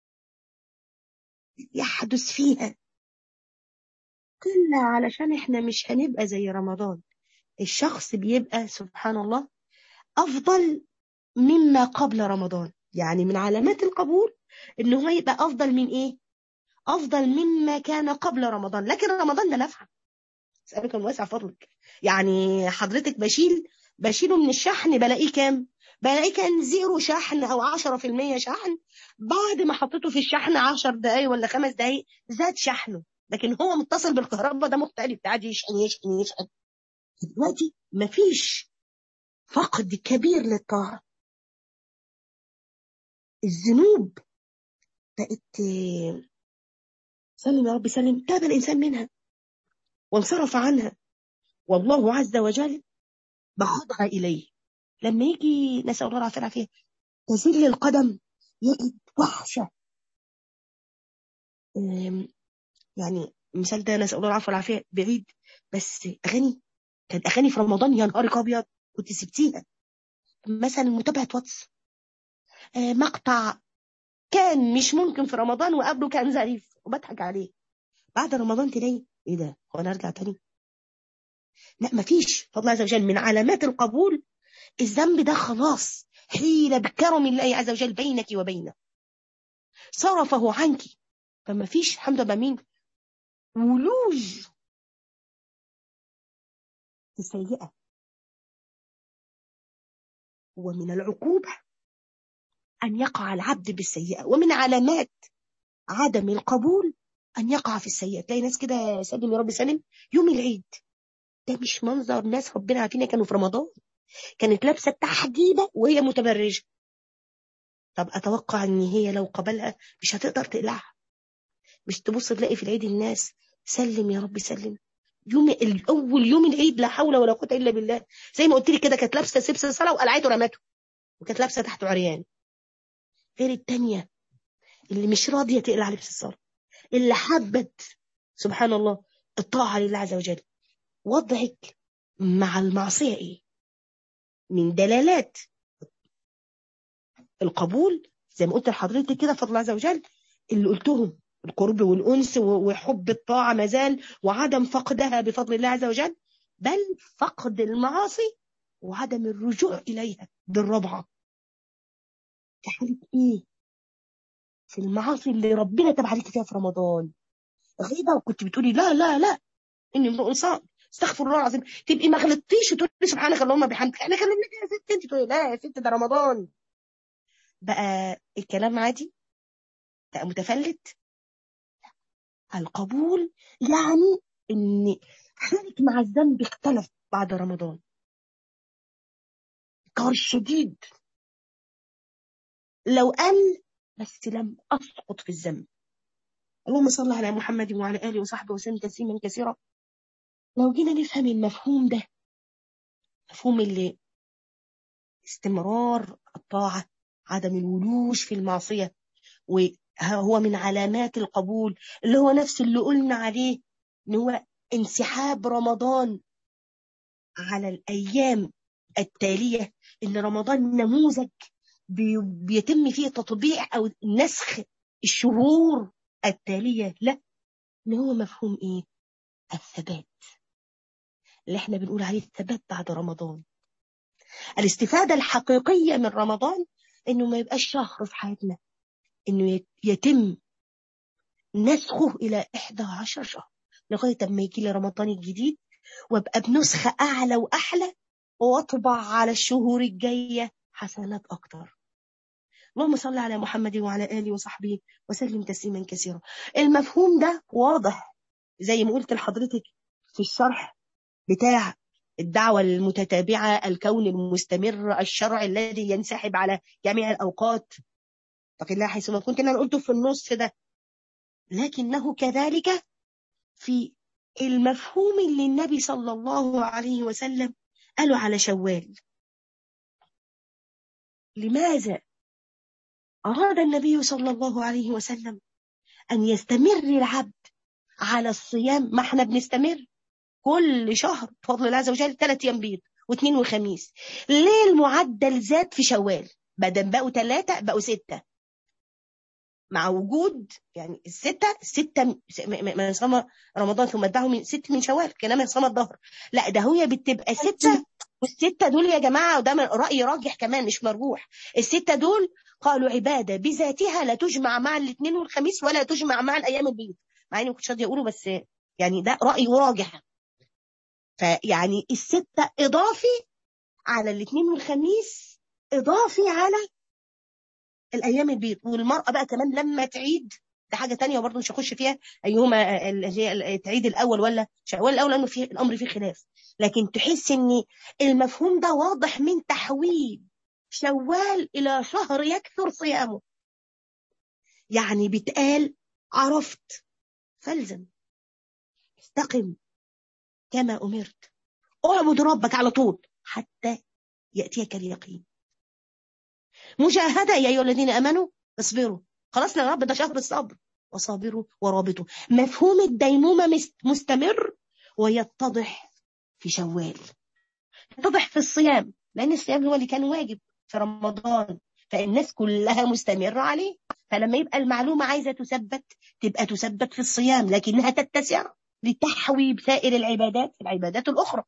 يحدث فيها قلة علشان احنا مش هنبقى زي رمضان الشخص بيبقى سبحان الله أفضل مما قبل رمضان يعني من علامات القبول إن هو يبقى أفضل من إيه أفضل مما كان قبل رمضان لكن رمضان ده نفع أسألك واسع فضلك يعني حضرتك بشيل بشيله من الشحن بلاقيه كام بلاقيه كان زيرو شحن أو عشرة في المية شحن بعد ما حطيته في الشحن عشر دقايق ولا خمس دقايق زاد شحنه لكن هو متصل بالكهرباء ده مختلف عادي يشحن يشحن يشحن دلوقتي مفيش فقد كبير للطاعة الذنوب بقت سلم يا رب سلم تاب الإنسان منها وانصرف عنها والله عز وجل بعضها إليه لما يجي نسأل الله العافية العافية تزل القدم يجد وحشة يعني مثال ده نسأل الله العافية والعافية بعيد بس أغاني كانت أغاني في رمضان يا نهارك أبيض كنت سبتيها مثلا متابعة واتس مقطع كان مش ممكن في رمضان وقبله كان ظريف وبضحك عليه بعد رمضان تلاقي ايه ده هو انا ارجع تاني لا مفيش فضل عز وجل من علامات القبول الذنب ده خلاص حيل بكرم الله عز وجل بينك وبينه صرفه عنك فما فيش الحمد لله مين ولوج السيئة ومن العقوبة أن يقع العبد بالسيئة ومن علامات عدم القبول أن يقع في السيئة تلاقي ناس كده سلم يا رب سلم يوم العيد ده مش منظر ناس ربنا عارفين كانوا في رمضان كانت لابسة تحجيبة وهي متبرجة طب أتوقع إن هي لو قبلها مش هتقدر تقلعها مش تبص تلاقي في العيد الناس سلم يا رب سلم يوم الاول يوم العيد لا حول ولا قوه الا بالله زي ما قلت لي كده كانت لابسه سبس الصلاه وقلعته ورمته وكانت لابسه تحته عريان غير التانية اللي مش راضيه تقلع لبس الصلاه اللي حبت سبحان الله الطاعه لله عز وجل وضعك مع المعصيه ايه من دلالات القبول زي ما قلت لحضرتك كده فضل الله عز وجل اللي قلتهم القرب والأنس وحب الطاعة مازال وعدم فقدها بفضل الله عز وجل بل فقد المعاصي وعدم الرجوع إليها بالرابعة في حالة إيه؟ في المعاصي اللي ربنا تبع عليك فيها في رمضان غيبة وكنت بتقولي لا لا لا إني امرؤ صائم استغفر الله العظيم تبقي ما غلطتيش وتقولي سبحانك اللهم بحمدك انا كلمني يا ست انت تقولي لا يا ست ده رمضان بقى الكلام عادي بقى متفلت القبول يعني ان حالك مع الذنب اختلف بعد رمضان كار شديد لو قل بس لم اسقط في الذنب اللهم صل على محمد وعلى اله وصحبه وسلم تسليما كثيرا لو جينا نفهم المفهوم ده مفهوم اللي استمرار الطاعه عدم الولوج في المعصيه هو من علامات القبول اللي هو نفس اللي قلنا عليه ان هو انسحاب رمضان على الايام التاليه ان رمضان نموذج بيتم فيه تطبيع او نسخ الشهور التاليه لا ان هو مفهوم ايه الثبات اللي احنا بنقول عليه الثبات بعد رمضان الاستفاده الحقيقيه من رمضان انه ما يبقاش شهر في حياتنا انه يتم نسخه الى 11 شهر لغايه اما يجي لي رمضان الجديد وابقى بنسخه اعلى واحلى واطبع على الشهور الجايه حسنات اكتر اللهم صل على محمد وعلى اله وصحبه وسلم تسليما كثيرا المفهوم ده واضح زي ما قلت لحضرتك في الشرح بتاع الدعوة المتتابعة الكون المستمر الشرع الذي ينسحب على جميع الأوقات اتق الله حيث ما كنت انا قلته في النص ده لكنه كذلك في المفهوم اللي النبي صلى الله عليه وسلم قالوا على شوال لماذا أراد النبي صلى الله عليه وسلم أن يستمر العبد على الصيام ما احنا بنستمر كل شهر بفضل الله عز وجل ثلاث أيام بيض واثنين وخميس ليه المعدل زاد في شوال بدل بقوا ثلاثة بقوا ستة مع وجود يعني الستة الستة من صام رمضان ثم اتبعه من ست من شوال كلام صام الظهر لا ده هي بتبقى ستة والستة دول يا جماعة وده رأي راجح كمان مش مرجوح الستة دول قالوا عبادة بذاتها لا تجمع مع الاثنين والخميس ولا تجمع مع الأيام البيض مع إني ما كنتش راضي أقوله بس يعني ده رأي راجح فيعني الستة إضافي على الاثنين والخميس إضافي على الايام البيض والمراه بقى كمان لما تعيد ده حاجه تانية وبرضه مش هخش فيها ايهما اللي هي تعيد الاول ولا شوال الاول لانه في الامر فيه خلاف لكن تحس ان المفهوم ده واضح من تحويل شوال الى شهر يكثر صيامه يعني بتقال عرفت فالزم استقم كما امرت اعبد ربك على طول حتى ياتيك اليقين مجاهدة يا أيها الذين أمنوا اصبروا خلاص يا رب ده شهر الصبر وصابروا ورابطوا مفهوم الديمومة مستمر ويتضح في شوال يتضح في الصيام لأن الصيام هو اللي كان واجب في رمضان فالناس كلها مستمرة عليه فلما يبقى المعلومة عايزة تثبت تبقى تثبت في الصيام لكنها تتسع لتحوي سائر العبادات في العبادات الأخرى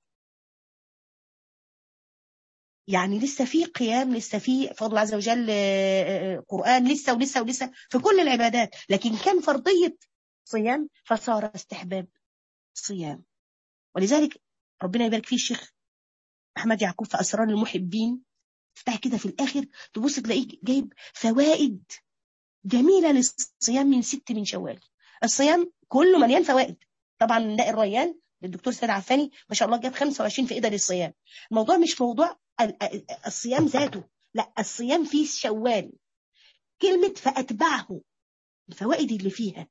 يعني لسه في قيام لسه في فضل عز وجل قرآن لسه ولسه ولسه في كل العبادات لكن كان فرضية صيام فصار استحباب صيام ولذلك ربنا يبارك فيه الشيخ أحمد يعقوب في أسرار المحبين تفتح كده في الآخر تبص تلاقيه جايب فوائد جميلة للصيام من ست من شوال الصيام كله مليان فوائد طبعا نداء الريان الدكتور سيد عفاني ما شاء الله جاب 25 فائده للصيام الموضوع مش موضوع الصيام ذاته لا الصيام فيه شوال كلمة فأتبعه الفوائد اللي فيها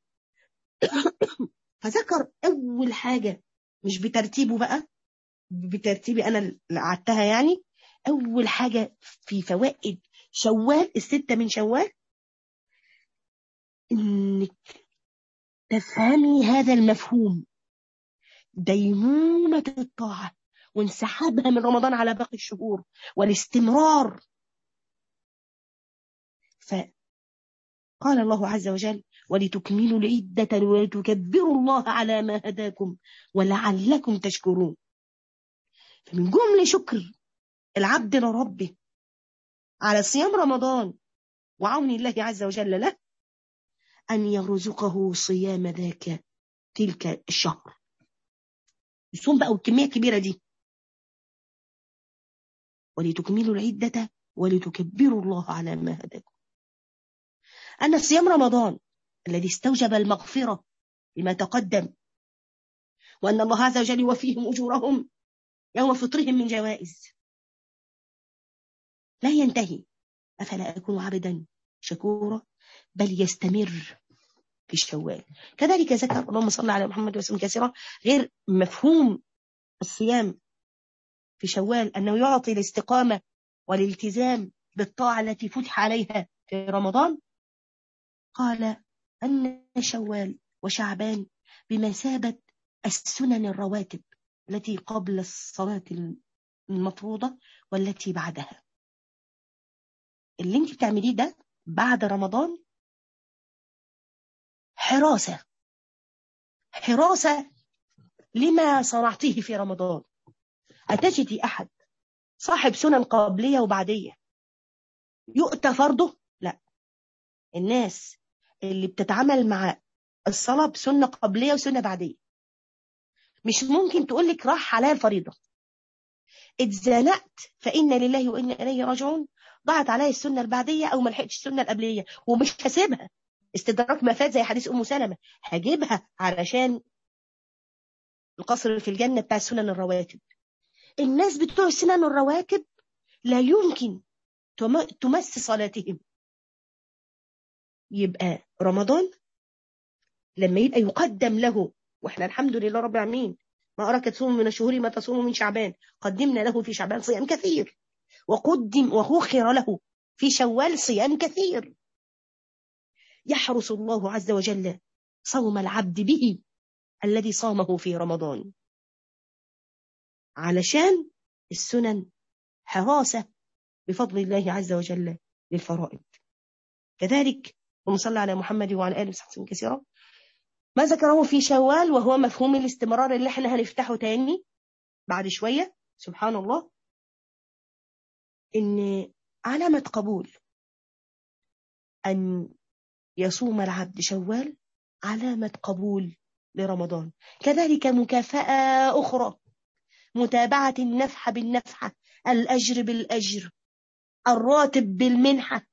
فذكر أول حاجة مش بترتيبه بقى بترتيبي أنا اللي قعدتها يعني أول حاجة في فوائد شوال الستة من شوال إنك تفهمي هذا المفهوم ديمومة الطاعة وانسحابها من رمضان على باقي الشهور والاستمرار فقال الله عز وجل ولتكملوا العدة ولتكبروا الله على ما هداكم ولعلكم تشكرون فمن جمل شكر العبد لربه على صيام رمضان وعون الله عز وجل له أن يرزقه صيام ذاك تلك الشهر الصوم بقى والكمية الكبيرة دي ولتكملوا العدة ولتكبروا الله على ما هداكم أن صيام رمضان الذي استوجب المغفرة لما تقدم وأن الله عز وجل يوفيهم أجورهم يوم فطرهم من جوائز لا ينتهي أفلا أكون عبدا شكورا بل يستمر في الشوال كذلك ذكر اللهم صل على محمد وسلم كثيرا غير مفهوم الصيام في شوال أنه يعطي الاستقامة والالتزام بالطاعة التي فتح عليها في رمضان قال أن شوال وشعبان بمثابة السنن الرواتب التي قبل الصلاة المفروضة والتي بعدها اللي انت بتعمليه ده بعد رمضان حراسة حراسة لما صنعته في رمضان أتجدي أحد صاحب سنن قبلية وبعدية يؤتى فرضه لا الناس اللي بتتعامل مع الصلاة بسنة قبلية وسنة بعدية مش ممكن تقول لك راح عليها الفريضة اتزنقت فإن لله وإنا إليه راجعون ضاعت عليا السنة البعدية أو ما لحقتش السنة القبلية ومش هسيبها استدراك ما فات زي حديث أم سلمة هجيبها علشان القصر في الجنة بتاع سنن الرواتب الناس بتوع سنن الرواتب لا يمكن تمس صلاتهم يبقى رمضان لما يبقى يقدم له واحنا الحمد لله رب العالمين ما أراك تصوم من الشهور ما تصوم من شعبان قدمنا له في شعبان صيام كثير وقدم وخخر له في شوال صيام كثير يحرس الله عز وجل صوم العبد به الذي صامه في رمضان علشان السنن حراسة بفضل الله عز وجل للفرائض كذلك ومصلى على محمد وعلى آله وصحبه كثيرا ما ذكره في شوال وهو مفهوم الاستمرار اللي احنا هنفتحه تاني بعد شوية سبحان الله إن علامة قبول أن يصوم العبد شوال علامة قبول لرمضان كذلك مكافأة أخرى متابعة النفحة بالنفحة الأجر بالأجر الراتب بالمنحة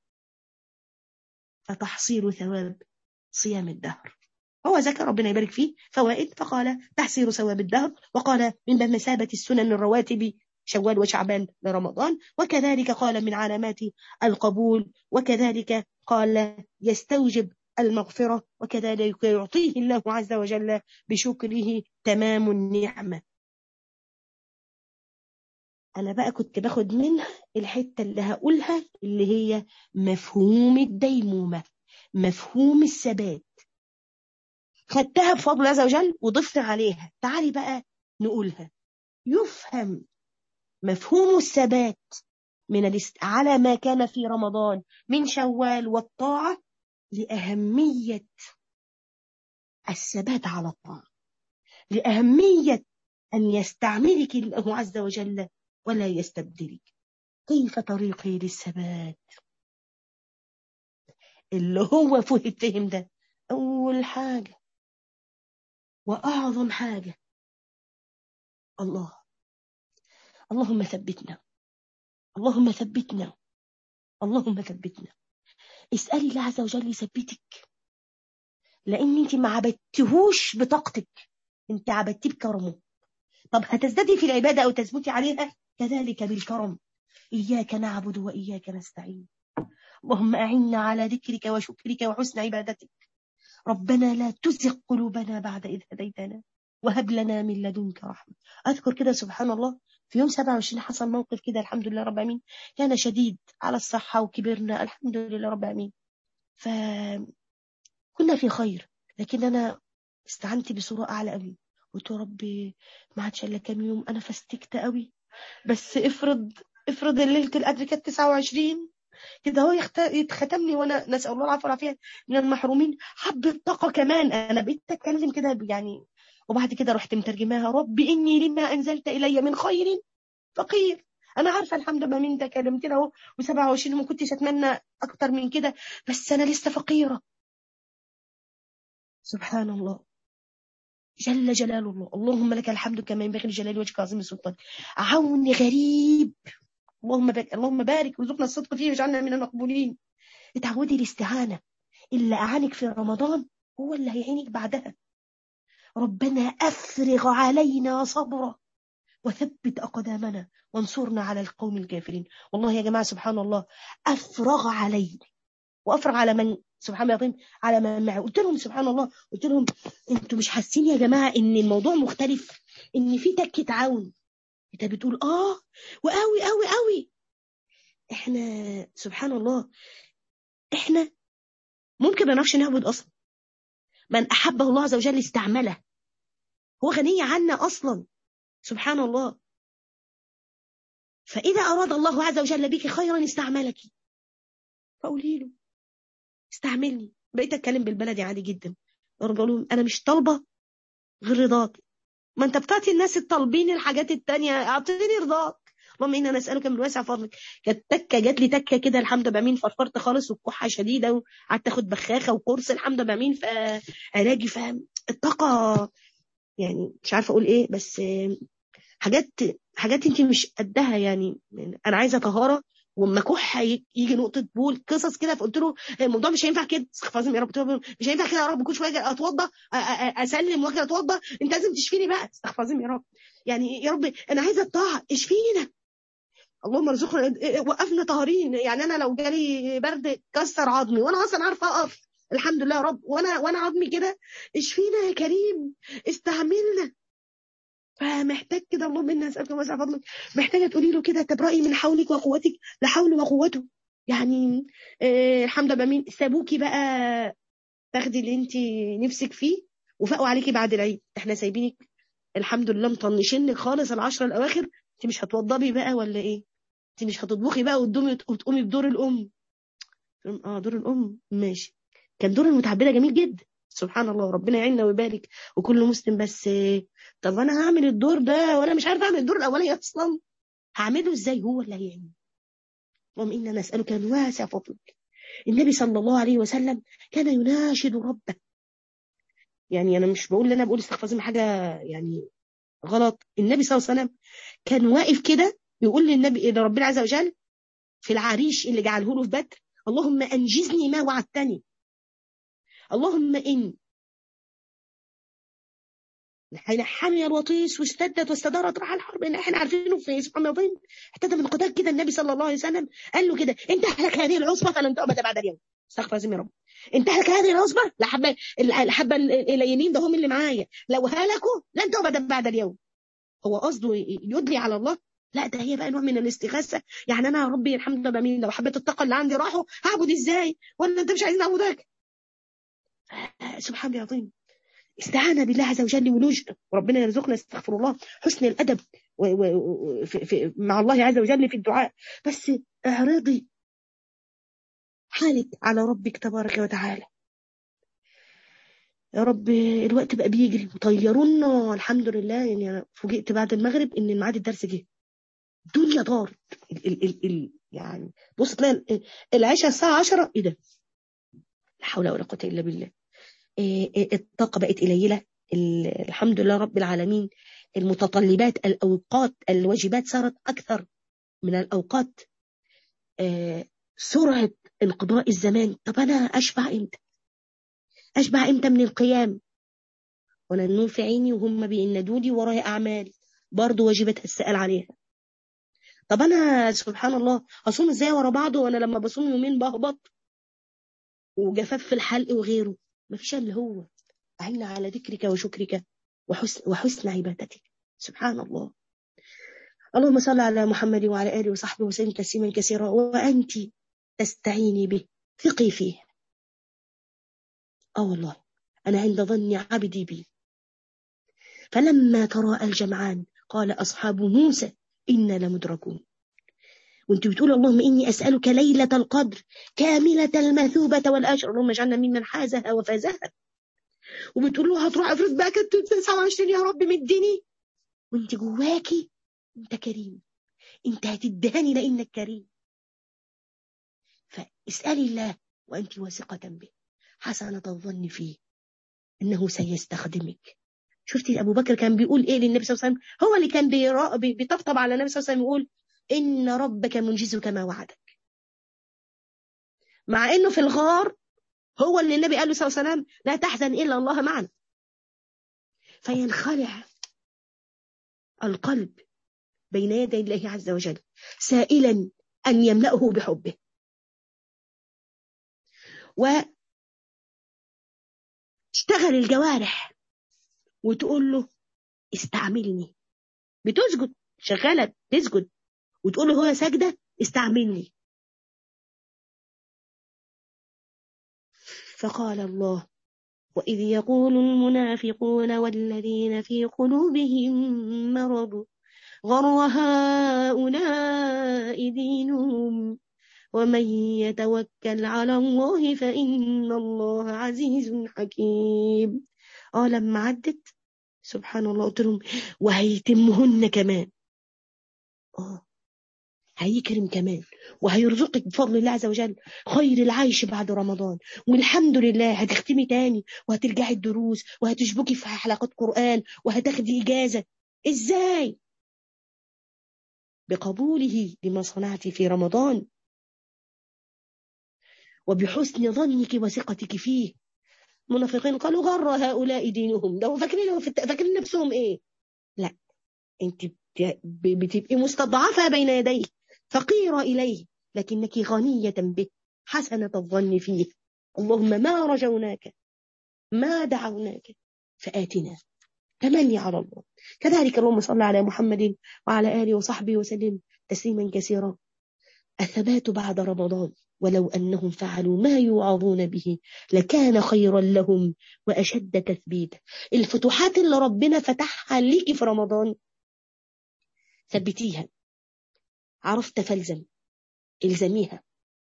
فتحصيل ثواب صيام الدهر هو ذكر ربنا يبارك فيه فوائد فقال تحصيل ثواب الدهر وقال من مثابة السنن الرواتب شوال وشعبان لرمضان وكذلك قال من علامات القبول وكذلك قال يستوجب المغفرة وكذلك يعطيه الله عز وجل بشكره تمام النعمة أنا بقى كنت باخد منها الحتة اللي هقولها اللي هي مفهوم الديمومة مفهوم الثبات خدتها بفضل الله عز وجل وضفت عليها تعالي بقى نقولها يفهم مفهوم الثبات من الاست... على ما كان في رمضان من شوال والطاعة لأهمية الثبات على الطاعة لأهمية أن يستعملك الله عز وجل ولا يستبدلك كيف طريقي للثبات اللي هو فوق التهم ده أول حاجة وأعظم حاجة الله اللهم ثبتنا اللهم ثبتنا اللهم ثبتنا اسألي الله عز وجل يثبتك لأن أنت ما عبدتهوش بطاقتك أنت عبدتيه بكرمه طب هتزدادي في العبادة أو تثبتي عليها كذلك بالكرم إياك نعبد وإياك نستعين اللهم أعنا على ذكرك وشكرك وحسن عبادتك ربنا لا تزغ قلوبنا بعد إذ هديتنا وهب لنا من لدنك رحمة أذكر كده سبحان الله في يوم 27 حصل موقف كده الحمد لله رب العالمين كان شديد على الصحة وكبرنا الحمد لله رب العالمين فكنا في خير لكن أنا استعنت بصورة أعلى قوي قلت يا ربي ما عادش إلا كام يوم أنا فستكت قوي بس افرض افرض ليلة القدر كانت 29 كده هو يتختم لي وانا نسال الله العافيه والعافيه من المحرومين حب الطاقه كمان انا بقيت اتكلم كده يعني وبعد كده رحت مترجماها رب اني لما انزلت الي من خير فقير انا عارفه الحمد لله من ده كلمتنا اهو و27 ما كنتش اتمنى اكتر من كده بس انا لسه فقيره سبحان الله جل جلال الله اللهم لك الحمد كما ينبغي لجلال وجهك عظيم السلطان عون غريب اللهم بارك اللهم بارك وارزقنا الصدق فيه واجعلنا من المقبولين اتعودي الاستعانه اللي اعانك في رمضان هو اللي هيعينك بعدها ربنا افرغ علينا صبرا وثبت اقدامنا وانصرنا على القوم الكافرين والله يا جماعه سبحان الله افرغ علينا وافرغ على من سبحان الله العظيم على من معه قلت لهم سبحان الله قلت لهم انتوا مش حاسين يا جماعه ان الموضوع مختلف ان في تكه عون انت بتقول اه وقوي قوي قوي احنا سبحان الله احنا ممكن ما نعرفش نعبد اصلا من احبه الله عز وجل استعمله هو غني عنا اصلا سبحان الله فاذا اراد الله عز وجل بك خيرا استعملك فقولي له استعملني بقيت اتكلم بالبلدي عادي جدا بقول انا مش طالبه غير رضاك ما انت بتعطي الناس الطالبين الحاجات التانية اعطيني رضاك اللهم انا نسالك من واسع فضلك كانت تكه جات لي تكه كده الحمد لله مين فرفرت خالص والكحه شديده وقعدت اخد بخاخه وقرص الحمد لله مين فعلاجي فاهم الطاقه يعني مش عارفه اقول ايه بس حاجات حاجات انت مش قدها يعني انا عايزه طهاره واما كح يجي نقطه بول قصص كده فقلت له الموضوع مش هينفع كده استغفر يا رب مش هينفع كده يا رب كل شويه اتوضى اسلم واجي اتوضى انت لازم تشفيني بقى استغفر يا رب يعني يا رب انا عايزه الطاعه اشفينا اللهم ارزقنا وقفنا طاهرين يعني انا لو جالي برد كسر عظمي وانا اصلا عارفه اقف الحمد لله يا رب وانا وانا عظمي كده اشفينا يا كريم استعملنا فمحتاج كده اللهم انا اسالك واسع فضلك محتاجه تقولي له كده تبرئي من حولك وقوتك لحول وقوته يعني آه الحمد لله مين سابوكي بقى تاخدي اللي انت نفسك فيه وفقوا عليكي بعد العيد احنا سايبينك الحمد لله مطنشينك خالص العشرة الاواخر انت مش هتوضبي بقى ولا ايه انت مش هتطبخي بقى وتقومي وتقومي بدور الام اه دور الام ماشي كان دور المتعبده جميل جدا سبحان الله ربنا يعيننا ويبارك وكل مسلم بس طب انا هعمل الدور ده وانا مش عارفه اعمل الدور الاولاني اصلا هعمله ازاي هو اللي هيعمل اللهم انا نسالك من واسع فضلك النبي صلى الله عليه وسلم كان يناشد ربه يعني انا مش بقول انا بقول استغفر حاجه يعني غلط النبي صلى الله عليه وسلم كان واقف كده يقول للنبي لربنا عز وجل في العريش اللي جعله له في بدر اللهم انجزني ما وعدتني اللهم إن حين حمي الوطيس واشتدت واستدارت راح الحرب ان احنا عارفينه في سبحان الله احتدى من قتال كده النبي صلى الله عليه وسلم قال له كده انت اهلك هذه العصبه فلن تؤبد بعد اليوم استغفر الله يا رب انت اهلك هذه العصبه لحبه الحبه اليمين ده هم اللي معايا لو هلكوا لن تؤبد بعد اليوم هو قصده يدلي على الله لا ده هي بقى نوع من الاستغاثه يعني انا يا ربي الحمد لله بمين لو حبيت الطاقه اللي عندي راحوا هعبد ازاي ولا انت مش عايزني اعبدك سبحان الله العظيم استعانة بالله عز وجل ولجأ وربنا يرزقنا استغفر الله حسن الأدب و و في في مع الله عز وجل في الدعاء بس اعرضي حالك على ربك تبارك وتعالى يا رب الوقت بقى بيجري وطيرونا الحمد لله يعني انا فوجئت بعد المغرب ان ميعاد الدرس جه الدنيا طارت ال ال ال ال يعني بص تلاقي العشاء الساعه 10 ايه ده لا حول ولا قوه الا بالله إيه الطاقه بقت قليله الحمد لله رب العالمين المتطلبات الاوقات الواجبات صارت اكثر من الاوقات إيه سرعه انقضاء الزمان طب انا اشبع امتى أشبع إمتى من القيام ولا النوم في عيني وهم بيندوا لي ورايا أعمال برضه واجبات السأل عليها طب أنا سبحان الله أصوم إزاي ورا بعضه وأنا لما بصوم يومين بهبط وجفاف في الحلق وغيره مفيش اللي هو أعين على ذكرك وشكرك وحسن, وحسن عبادتك سبحان الله اللهم صل على محمد وعلى آله وصحبه وسلم تسليما كثيرا وأنت تستعيني به ثقي فيه اه والله أنا عند ظن عبدي بي فلما تراءى الجمعان قال أصحاب موسى إنا لمدركون وانت بتقول اللهم إني أسألك ليلة القدر كاملة المثوبة والأجر اللهم اجعلنا ممن حازها وفازها وبتقول له هتروح افرض بقى كانت 29 يا رب مديني وانت جواكي انت كريم انت هتدهني لانك كريم فاسالي الله وانت واثقه به حسنة الظن فيه إنه سيستخدمك شفتي أبو بكر كان بيقول إيه للنبي صلى الله عليه وسلم هو اللي كان بيطبطب على النبي صلى الله عليه وسلم يقول إن ربك منجزك ما وعدك مع إنه في الغار هو اللي النبي قال له صلى الله عليه وسلم لا تحزن إلا الله معنا فينخلع القلب بين يدي الله عز وجل سائلا أن يملأه بحبه و تشتغل الجوارح وتقول له استعملني بتسجد شغالة تسجد وتقول له هو ساجدة استعملني فقال الله وإذ يقول المنافقون والذين في قلوبهم مرض غر هؤلاء دينهم ومن يتوكل على الله فإن الله عزيز حكيم اه لما عدت سبحان الله قلت لهم وهيتمهن كمان اه هيكرم كمان وهيرزقك بفضل الله عز وجل خير العيش بعد رمضان والحمد لله هتختمي تاني وهترجعي الدروس وهتشبكي في حلقات قرآن وهتاخدي إجازة إزاي؟ بقبوله لما صنعتي في رمضان وبحسن ظنك وثقتك فيه المنافقين قالوا غر هؤلاء دينهم ده فاكرين فاكرين نفسهم ايه لا انت بتبقي مستضعفة بين يديه فقيرة إليه لكنك غنية به حسنة الظن فيه اللهم ما رجوناك ما دعوناك فآتنا تمني على الله كذلك اللهم صل على محمد وعلى آله وصحبه وسلم تسليما كثيرا الثبات بعد رمضان ولو أنهم فعلوا ما يوعظون به لكان خيرا لهم وأشد تثبيتا الفتوحات اللي ربنا فتحها ليكي في رمضان ثبتيها عرفت فلزم الزميها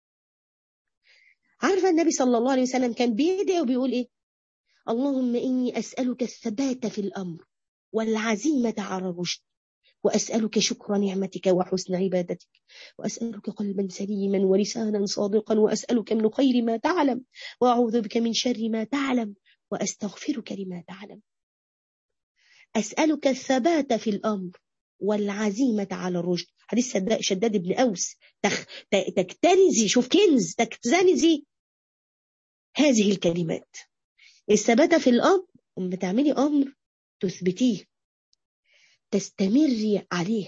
عارفة النبي صلى الله عليه وسلم كان بيدعي وبيقول إيه اللهم إني أسألك الثبات في الأمر والعزيمة على الرشد وأسألك شكر نعمتك وحسن عبادتك وأسألك قلبا سليما ولسانا صادقا وأسألك من خير ما تعلم وأعوذ بك من شر ما تعلم وأستغفرك لما تعلم أسألك الثبات في الأمر والعزيمة على الرشد حديث شداد بن أوس تخ... تكتنزي شوف كنز تكتنزي هذه الكلمات الثبات في الأمر لما تعملي أمر تثبتيه تستمري عليه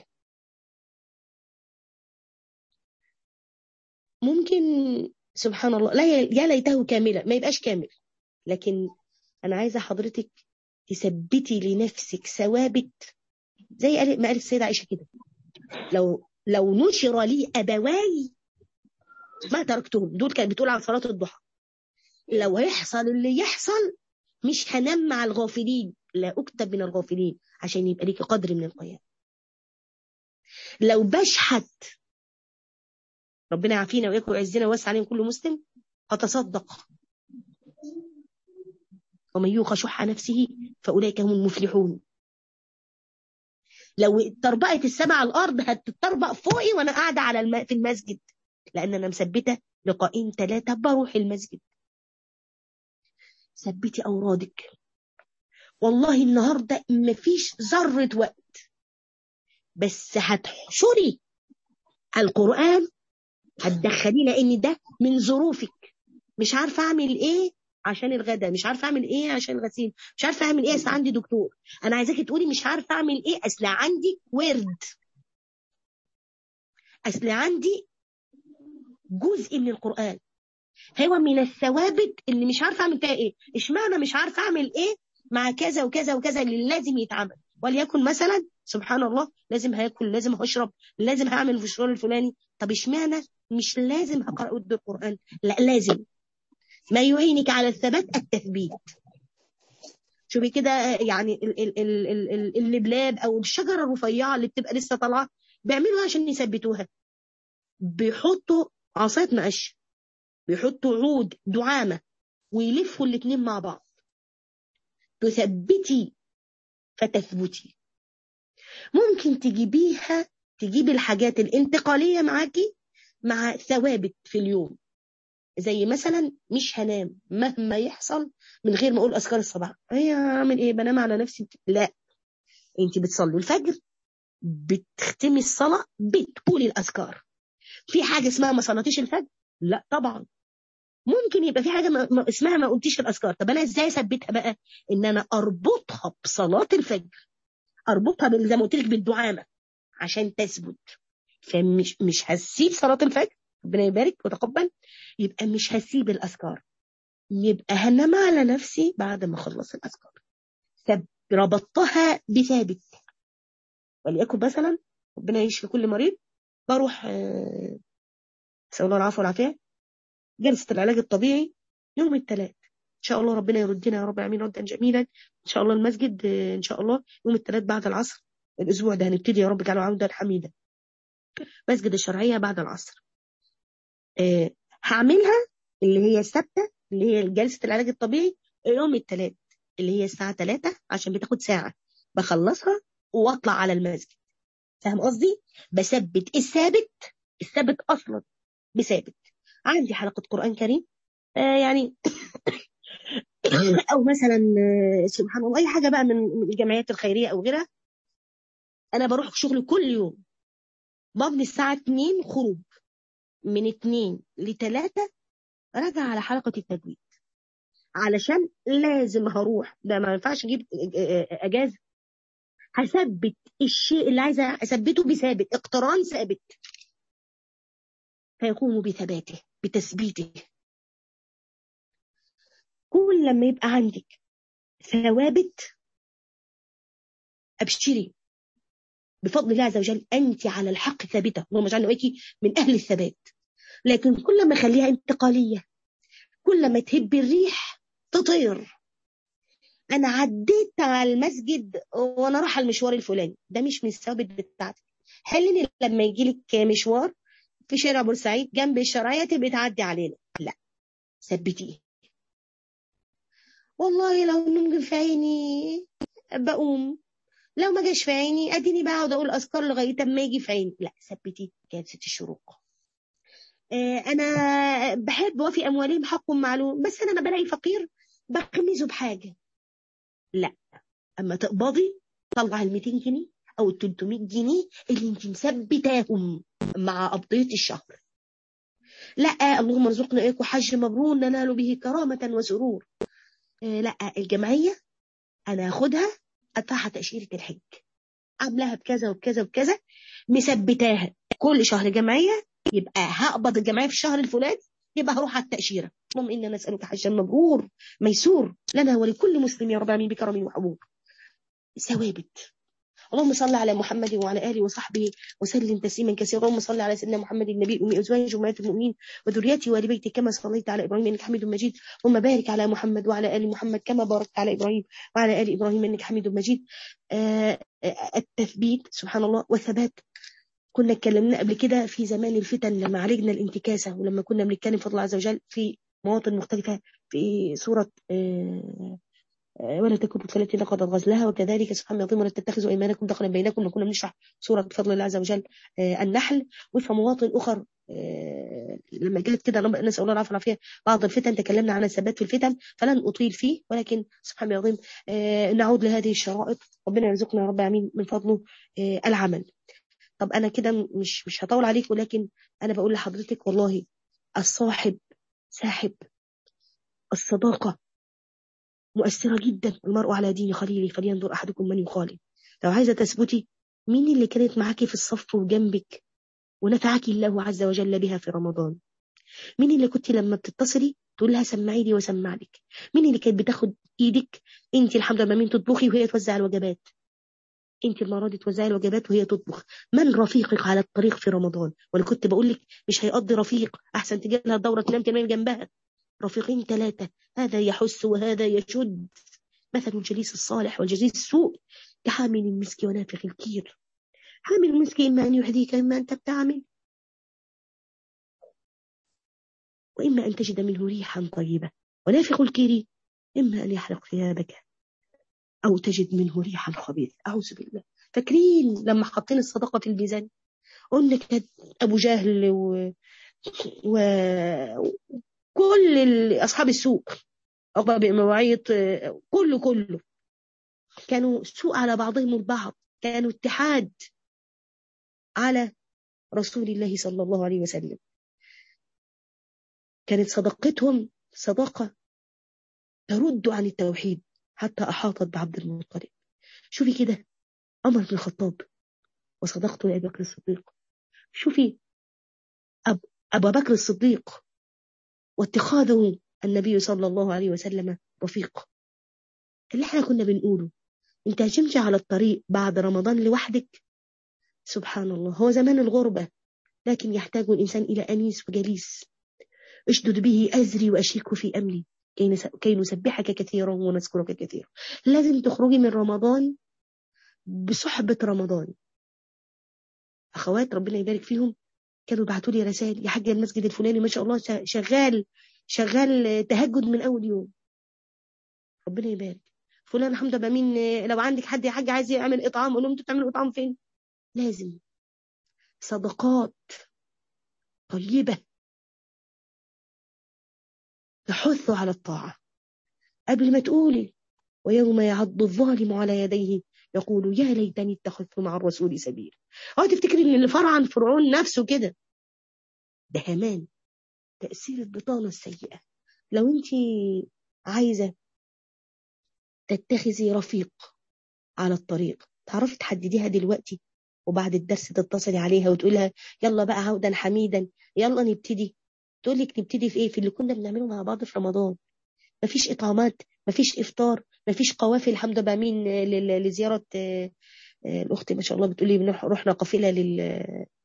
ممكن سبحان الله لا يا ليته كاملا ما يبقاش كامل لكن انا عايزه حضرتك تثبتي لنفسك ثوابت زي ما قالت السيده عائشه كده لو لو نشر لي ابواي ما تركتهم دول كانت بتقول عن صلاه الضحى لو يحصل اللي يحصل مش هنام مع الغافلين لا اكتب من الغافلين عشان يبقى ليكي قدر من القيام لو بشحت ربنا يعافينا وياكم ويعزنا ويوسع علينا كل مسلم أتصدق ومن يوق شح نفسه فأولئك هم المفلحون لو طربقت السماء على الأرض هتطربق فوقي وأنا قاعدة على الم... في المسجد لأن أنا مثبتة لقائين ثلاثة بروح المسجد ثبتي أورادك والله النهاردة مفيش ذرة وقت بس هتحشري القرآن هتدخليه لأن ده من ظروفك مش عارفة أعمل إيه عشان الغدا مش عارفة أعمل إيه عشان الغسيل مش عارفة أعمل إيه أصل عندي دكتور أنا عايزاكي تقولي مش عارفة أعمل إيه أصل عندي ورد أصل عندي جزء من القرآن هو من الثوابت اللي مش عارفة أعمل فيها إيه اشمعنى مش عارفة أعمل إيه مع كذا وكذا وكذا اللي لازم يتعمل وليكن مثلا سبحان الله لازم هاكل لازم هشرب لازم هعمل في الشغل الفلاني طب اشمعنى مش لازم هقرأ ود القرآن لا لازم ما يعينك على الثبات التثبيت شوفي كده يعني ال- ال- ال- ال- ال- اللبلاب او الشجره الرفيعه اللي بتبقى لسه طالعه بيعملوا عشان يثبتوها بيحطوا عصايه مقش بيحطوا عود دعامه ويلفوا الاثنين مع بعض تثبتي فتثبتي ممكن تجيبيها تجيبي الحاجات الانتقاليه معاكي مع ثوابت في اليوم زي مثلا مش هنام مهما يحصل من غير ما اقول اذكار الصباح هي اعمل ايه بنام على نفسي لا انت بتصلي الفجر بتختمي الصلاه بتقولي الاذكار في حاجه اسمها ما صلاتيش الفجر لا طبعا ممكن يبقى في حاجه ما ما اسمها ما قلتيش الاذكار طب انا ازاي اثبتها بقى ان انا اربطها بصلاه الفجر اربطها بال- زي ما قلت لك بالدعامه عشان تثبت فمش مش هسيب صلاه الفجر ربنا يبارك وتقبل يبقى مش هسيب الاذكار يبقى هنام على نفسي بعد ما اخلص الاذكار طب ربطتها بثابت وليكن مثلا ربنا يشفي كل مريض بروح آه، نسال الله العافيه والعافيه جلسه العلاج الطبيعي يوم الثلاث ان شاء الله ربنا يردنا يا رب العالمين ردا جميلا ان شاء الله المسجد آه، ان شاء الله يوم الثلاث بعد العصر الاسبوع ده هنبتدي يا رب اجعله عوده حميده مسجد الشرعيه بعد العصر آه، هعملها اللي هي الثابته اللي هي جلسه العلاج الطبيعي يوم الثلاث اللي هي الساعه 3 عشان بتاخد ساعه بخلصها واطلع على المسجد فاهم قصدي بثبت الثابت الثابت اصلا بثابت عندي حلقه قران كريم آه يعني او مثلا آه، سبحان الله اي حاجه بقى من من الجمعيات الخيريه او غيرها انا بروح شغلي كل يوم ببني الساعه 2 خروج من 2 ل 3 راجع على حلقه التجويد علشان لازم هروح ده ما ينفعش اجيب اجازه هثبت الشيء اللي عايزه اثبته بثابت اقتران ثابت فيقوم بثباته بتثبيته كل لما يبقى عندك ثوابت ابشري بفضل الله عز وجل انت على الحق ثابته اللهم اجعلنا واياكي من اهل الثبات لكن كل ما اخليها انتقاليه كل ما تهب الريح تطير انا عديت على المسجد وانا رايحه المشوار الفلاني ده مش من الثوابت بتاعتك حلني لما يجي لك مشوار في شارع بورسعيد جنب الشرعيه تبقي تعدي علينا لا ثبتيه والله لو النوم في عيني بقوم لو ما جاش في عيني اديني بقعد اقول اذكار لغايه اما يجي في عيني لا ثبتي جلسه الشروق آه، انا بحب وفي اموالهم حق معلوم بس انا ما بلاقي فقير بغمزه بحاجه لا اما تقبضي طلع ال 200 جنيه او ال 300 جنيه اللي انت مثبتاهم مع قبضيه الشهر لا اللهم ارزقنا اياكم حج مبرور ننال به كرامه وسرور آه، لا الجمعيه انا هاخدها ادفعها تاشيره الحج عاملاها بكذا وبكذا وبكذا مثبتاها كل شهر جمعيه يبقى هقبض الجمعيه في الشهر الفلاني يبقى هروح على التاشيره اللهم انا نسالك حجا مبرور ميسور لنا ولكل مسلم يا رب العالمين بكرم وحبوب ثوابت اللهم صل على محمد وعلى اله وصحبه وسلم تسليما كثيرا اللهم صل على سيدنا محمد النبي الامي ازواجه امهات المؤمنين وذريته وال بيته كما صليت على ابراهيم انك حميد مجيد اللهم بارك على محمد وعلى ال محمد كما باركت على ابراهيم وعلى ال ابراهيم انك حميد مجيد آه، آه، التثبيت سبحان الله والثبات كنا اتكلمنا قبل كده في زمان الفتن لما عالجنا الانتكاسة ولما كنا بنتكلم فضل الله عز وجل في مواطن مختلفة في سورة آه ولا تكونوا التي نقضت غزلها وكذلك سبحان الله ولا تتخذوا ايمانكم دخلا بينكم وكنا بنشرح سوره فضل الله عز وجل النحل وفي مواطن اخر لما جت كده نسال الله العافيه والعافيه بعض الفتن تكلمنا عن الثبات في الفتن فلن اطيل فيه ولكن سبحان الله العظيم نعود لهذه الشرائط ربنا يرزقنا يا رب العالمين من فضله العمل طب انا كده مش مش هطول عليك ولكن انا بقول لحضرتك والله الصاحب ساحب الصداقه مؤثرة جدا المرء على دين خليله فلينظر أحدكم من يخالف لو عايزة تثبتي مين اللي كانت معاكي في الصف وجنبك ونفعك الله عز وجل بها في رمضان مين اللي كنت لما بتتصلي تقول لها سمعي لي وسمع لك مين اللي كانت بتاخد ايدك انت الحمد لله مين تطبخي وهي توزع الوجبات انت المره دي توزعي الوجبات وهي تطبخ من رفيقك على الطريق في رمضان وانا كنت بقول لك مش هيقضي رفيق احسن تجي لها الدوره تنام تنام جنبها رفيقين ثلاثة هذا يحس وهذا يشد مثل الجليس الصالح والجليس السوء كحامل المسك ونافخ الكير حامل المسك إما أن يحذيك إما أن تبتعمل وإما أن تجد منه ريحا طيبة ونافخ الكير إما أن يحرق ثيابك أو تجد منه ريحا خبيث أعوذ بالله فاكرين لما حطينا الصدقة في الميزان قلنا كانت أبو جهل و... و... كل أصحاب السوق عقبة بن معيط كله كله كانوا سوء على بعضهم البعض كانوا اتحاد على رسول الله صلى الله عليه وسلم كانت صداقتهم صداقة ترد عن التوحيد حتى أحاطت بعبد المطلب شوفي كده عمر بن الخطاب وصداقته لأبي بكر الصديق شوفي أب أبا بكر الصديق واتخاذه النبي صلى الله عليه وسلم رفيق اللي احنا كنا بنقوله انت هتمشي على الطريق بعد رمضان لوحدك سبحان الله هو زمان الغربة لكن يحتاج الإنسان إلى أنيس وجليس اشدد به أزري وأشيك في أمري كي نسبحك كثيرا ونذكرك كثيرا لازم تخرجي من رمضان بصحبة رمضان أخوات ربنا يبارك فيهم كانوا بعتوا لي رسائل يا حاجة المسجد الفلاني ما شاء الله شغال شغال تهجد من أول يوم ربنا يبارك فلان الحمد لله مين لو عندك حد يا حاجة عايز يعمل إطعام قول لهم انتوا تعملوا إطعام فين لازم صدقات طيبة تحث على الطاعة قبل ما تقولي ويوم يعض الظالم على يديه يقول يا ليتني اتخذت مع الرسول سبيلا اه تفتكري ان اللي فرعن فرعون نفسه كده ده همان تأثير البطانة السيئة لو انت عايزة تتخذي رفيق على الطريق تعرفي تحدديها دلوقتي وبعد الدرس تتصلي عليها وتقول لها يلا بقى عودا حميدا يلا نبتدي تقول لك نبتدي في ايه في اللي كنا بنعمله مع بعض في رمضان مفيش اطعامات مفيش افطار مفيش قوافل الحمد لله مين لزياره الاخت ما شاء الله بتقولي رحنا قافله لل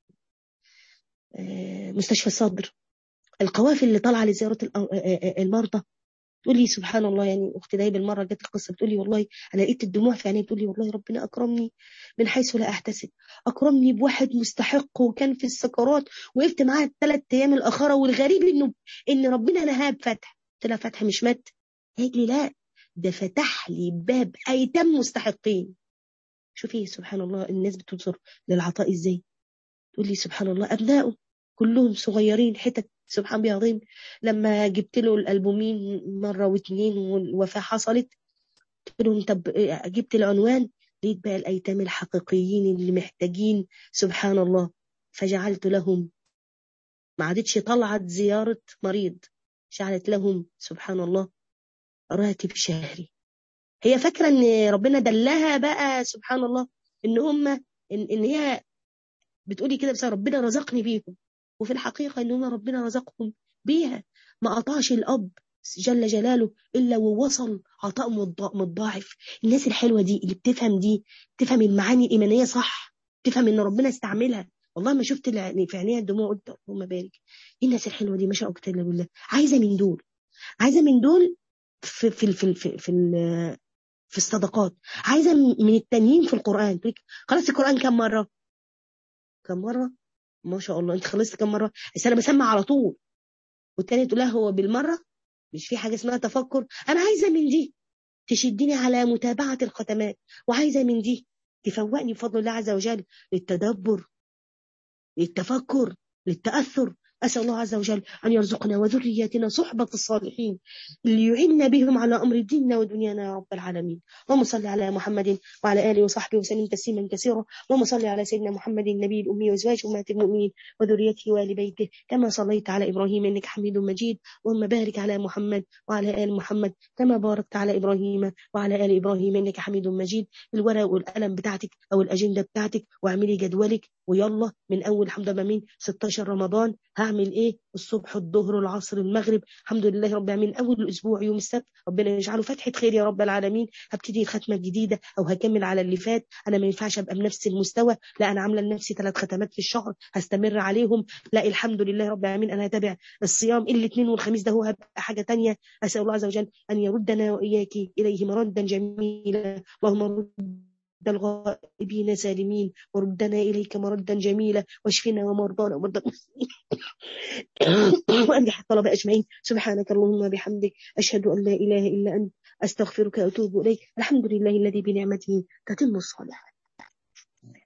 مستشفى الصدر القوافل اللي طالعه لزياره المرضى تقول لي سبحان الله يعني اختي دايب المره جت القصه بتقول لي والله انا لقيت الدموع في عيني بتقول لي والله ربنا اكرمني من حيث لا احتسب اكرمني بواحد مستحق وكان في السكرات وقفت معاه الثلاث ايام الاخره والغريب انه ان ربنا نهاه بفتح قلت لها فتح مش مات قالت لي لا ده فتح لي باب ايتام مستحقين شوفي سبحان الله الناس بتنظر للعطاء ازاي تقول لي سبحان الله ابنائه كلهم صغيرين حتت سبحان الله العظيم لما جبت له الالبومين مره واثنين والوفاه حصلت قلت لهم طب جبت العنوان لقيت بقى الايتام الحقيقيين اللي محتاجين سبحان الله فجعلت لهم ما عادتش طلعت زياره مريض جعلت لهم سبحان الله راتب شهري هي فاكره ان ربنا دلها بقى سبحان الله ان هم ان, إن هي بتقولي كده بس ربنا رزقني بيهم وفي الحقيقة إن هم ربنا رزقهم بيها ما قطعش الأب جل جلاله إلا ووصل عطاء متضاعف الناس الحلوة دي اللي بتفهم دي بتفهم المعاني الإيمانية صح تفهم إن ربنا استعملها والله ما شفت في عينيها الدموع قلت اللهم بارك ايه الناس الحلوه دي ما شاء الله بالله عايزه من دول عايزه من دول في في في في, في, في الصدقات عايزه من التانيين في القران خلاص القران كم مره كم مره ما شاء الله انت خلصت كم مره بس انا بسمع على طول والتانية تقول لها هو بالمره مش في حاجه اسمها تفكر انا عايزه من دي تشدني على متابعه الختمات وعايزه من دي تفوقني بفضل الله عز وجل للتدبر للتفكر للتاثر أسأل الله عز وجل أن يرزقنا وذرياتنا صحبة الصالحين اللي يعيننا بهم على أمر ديننا ودنيانا يا رب العالمين اللهم صل على محمد وعلى آله وصحبه وسلم تسليما كثيرا اللهم صل على سيدنا محمد النبي الأمي وأزواج أمهات المؤمنين وذريته وآل بيته كما صليت على إبراهيم إنك حميد مجيد اللهم بارك على محمد وعلى آل محمد كما باركت على إبراهيم وعلى آل إبراهيم إنك حميد مجيد الورق والقلم بتاعتك أو الأجندة بتاعتك واعملي جدولك ويلا من أول حمد مين 16 رمضان هعمل ايه الصبح الظهر العصر المغرب الحمد لله رب العالمين اول الاسبوع يوم السبت ربنا يجعله فتحه خير يا رب العالمين هبتدي الختمه الجديده او هكمل على اللي فات انا ما ينفعش ابقى بنفس المستوى لا انا عامله لنفسي ثلاث ختمات في الشهر هستمر عليهم لا الحمد لله رب العالمين انا هتابع الصيام الاثنين والخميس ده هو هبقى حاجه ثانيه اسال الله عز وجل ان يردنا واياك اليه مردا جميلا اللهم رد الغائبين سالمين وردنا إليك مردا جميلا واشفنا ومرضانا ومرضى وأنجح الطلبة أجمعين سبحانك اللهم بحمدك أشهد أن لا إله إلا أنت أستغفرك وأتوب إليك الحمد لله الذي بنعمته تتم الصالحات